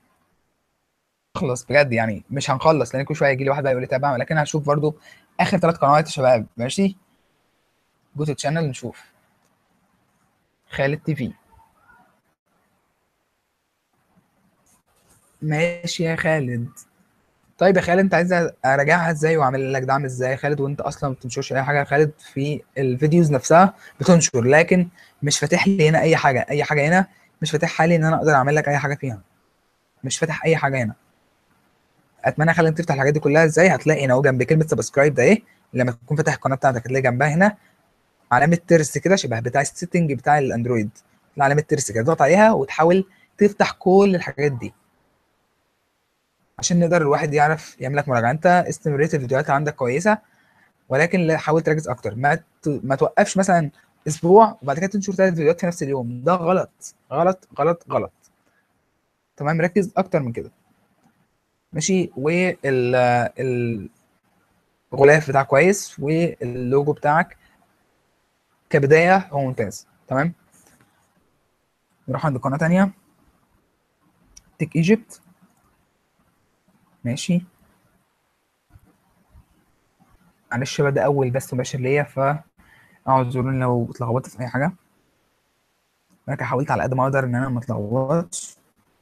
خلص بجد يعني مش هنخلص لان كل شويه يجي لي واحد بقى يقول لي تابع ولكن هشوف برضو اخر ثلاث قنوات يا شباب ماشي جو تو تشانل نشوف خالد تي في ماشي يا خالد طيب يا خالد انت عايز اراجعها ازاي واعمل لك دعم ازاي يا خالد وانت اصلا ما بتنشرش اي حاجه يا خالد في الفيديوز نفسها بتنشر لكن مش فاتح لي هنا اي حاجه اي حاجه هنا مش فاتحها لي ان انا اقدر اعمل لك اي حاجه فيها مش فاتح اي حاجه هنا اتمنى يا خالد تفتح الحاجات دي كلها ازاي هتلاقي هنا اهو جنب كلمه سبسكرايب ده ايه لما تكون فاتح القناه بتاعتك هتلاقي جنبها هنا علامه ترس كده شبه بتاع السيتنج بتاع الاندرويد علامه ترس كده تضغط عليها وتحاول تفتح كل الحاجات دي عشان نقدر الواحد يعرف يعمل لك مراجعه انت استمراريه الفيديوهات عندك كويسه ولكن لا حاول تركز اكتر ما ت... ما توقفش مثلا اسبوع وبعد كده تنشر ثلاث فيديوهات في نفس اليوم ده غلط غلط غلط غلط تمام ركز اكتر من كده ماشي وال الغلاف بتاعك كويس واللوجو بتاعك كبدايه هو ممتاز تمام نروح عند قناه تانية تك ايجيبت ماشي معلش بقى ده اول بث مباشر ليا ف اعذروني لو اتلخبطت في اي حاجه انا حاولت على قد ما اقدر ان انا ما اتلخبطش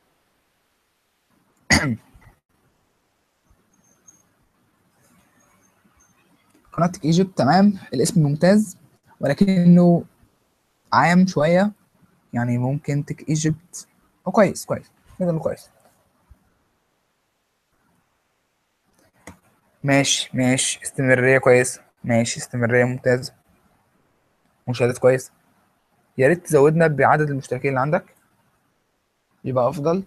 قناه تك ايجيبت تمام الاسم ممتاز ولكنه عام شويه يعني ممكن تك ايجيبت هو كويس كويس نقدر نقول كويس ماشي ماشي استمرارية كويسة ماشي استمرارية ممتازة مشاهدات كويسة يا ريت تزودنا بعدد المشتركين اللي عندك يبقى أفضل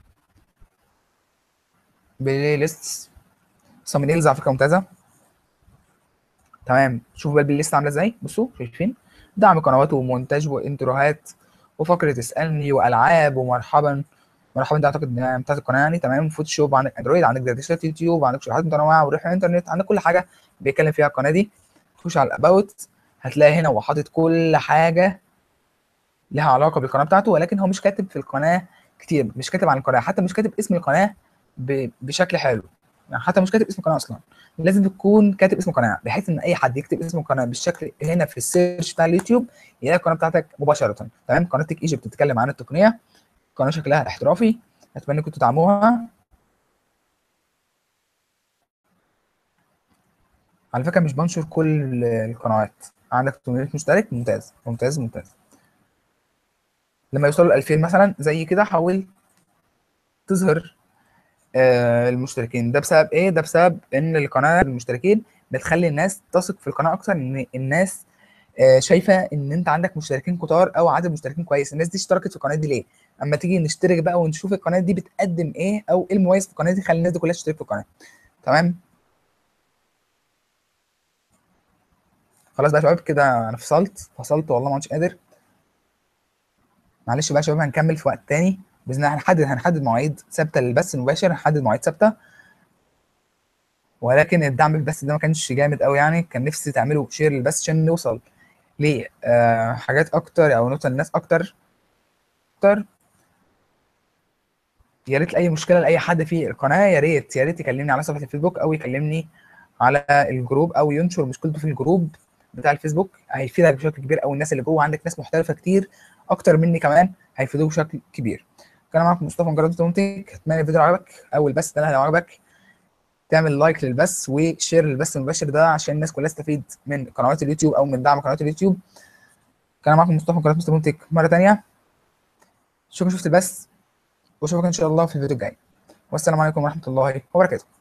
بلاي ليست سامبنيلز على فكرة ممتازة تمام شوفوا بقى البلاي ليست عاملة ازاي بصوا شايفين دعم قنوات ومونتاج وانتروهات وفقرة اسألني وألعاب ومرحبا مرحبا دي اعتقد انها بتاعت القناه يعني تمام فوتوشوب عندك اندرويد عندك دردشات يوتيوب عندك شروحات متنوعه وريح الانترنت عندك كل حاجه بيتكلم فيها القناه دي خش على الاباوت هتلاقي هنا هو حاطط كل حاجه لها علاقه بالقناه بتاعته ولكن هو مش كاتب في القناه كتير مش كاتب عن القناه حتى مش كاتب اسم القناه ب... بشكل حلو يعني حتى مش كاتب اسم القناه اصلا لازم تكون كاتب اسم القناه بحيث ان اي حد يكتب اسم القناه بالشكل هنا في السيرش بتاع اليوتيوب يلاقي القناه بتاعتك مباشره تمام قناه تك ايجيبت بتتكلم عن التقنيه قناه شكلها احترافي اتمنى انكم تدعموها على فكره مش بنشر كل القنوات عندك 800 مشترك ممتاز ممتاز ممتاز لما يوصلوا ل 2000 مثلا زي كده حاول تظهر آه المشتركين ده بسبب ايه ده بسبب ان القناه المشتركين بتخلي الناس تثق في القناه اكتر ان الناس آه شايفه ان انت عندك مشتركين كتار او عدد مشتركين كويس الناس دي اشتركت في القناه دي ليه اما تيجي نشترك بقى ونشوف القناه دي بتقدم ايه او ايه المميز في القناه دي خلي الناس دي كلها تشترك في القناه تمام خلاص بقى يا شباب كده انا فصلت فصلت والله ما كنتش قادر معلش بقى يا شباب هنكمل في وقت تاني باذن الله هنحدد هنحدد مواعيد ثابته للبث المباشر هنحدد مواعيد ثابته ولكن الدعم بالبث ده ما كانش جامد قوي يعني كان نفسي تعملوا شير للبث عشان نوصل ل آه حاجات اكتر او نوصل للناس اكتر اكتر يا ريت اي مشكله لاي حد في القناه يا ريت يا ريت يكلمني على صفحه الفيسبوك او يكلمني على الجروب او ينشر مشكلته في الجروب بتاع الفيسبوك هيفيدك بشكل كبير او الناس اللي جوه عندك ناس محترفه كتير اكتر مني كمان هيفيدوك بشكل كبير كان معاكم مصطفى من قناه تومتك اتمنى الفيديو عجبك او البث ده لو عجبك تعمل لايك للبث وشير للبث المباشر ده عشان الناس كلها تستفيد من قنوات اليوتيوب او من دعم قنوات اليوتيوب كان معاكم مصطفى من قناه مستر تومتك مره ثانيه شكرا شفت البث واشوفك ان شاء الله في الفيديو الجاي والسلام عليكم ورحمه الله وبركاته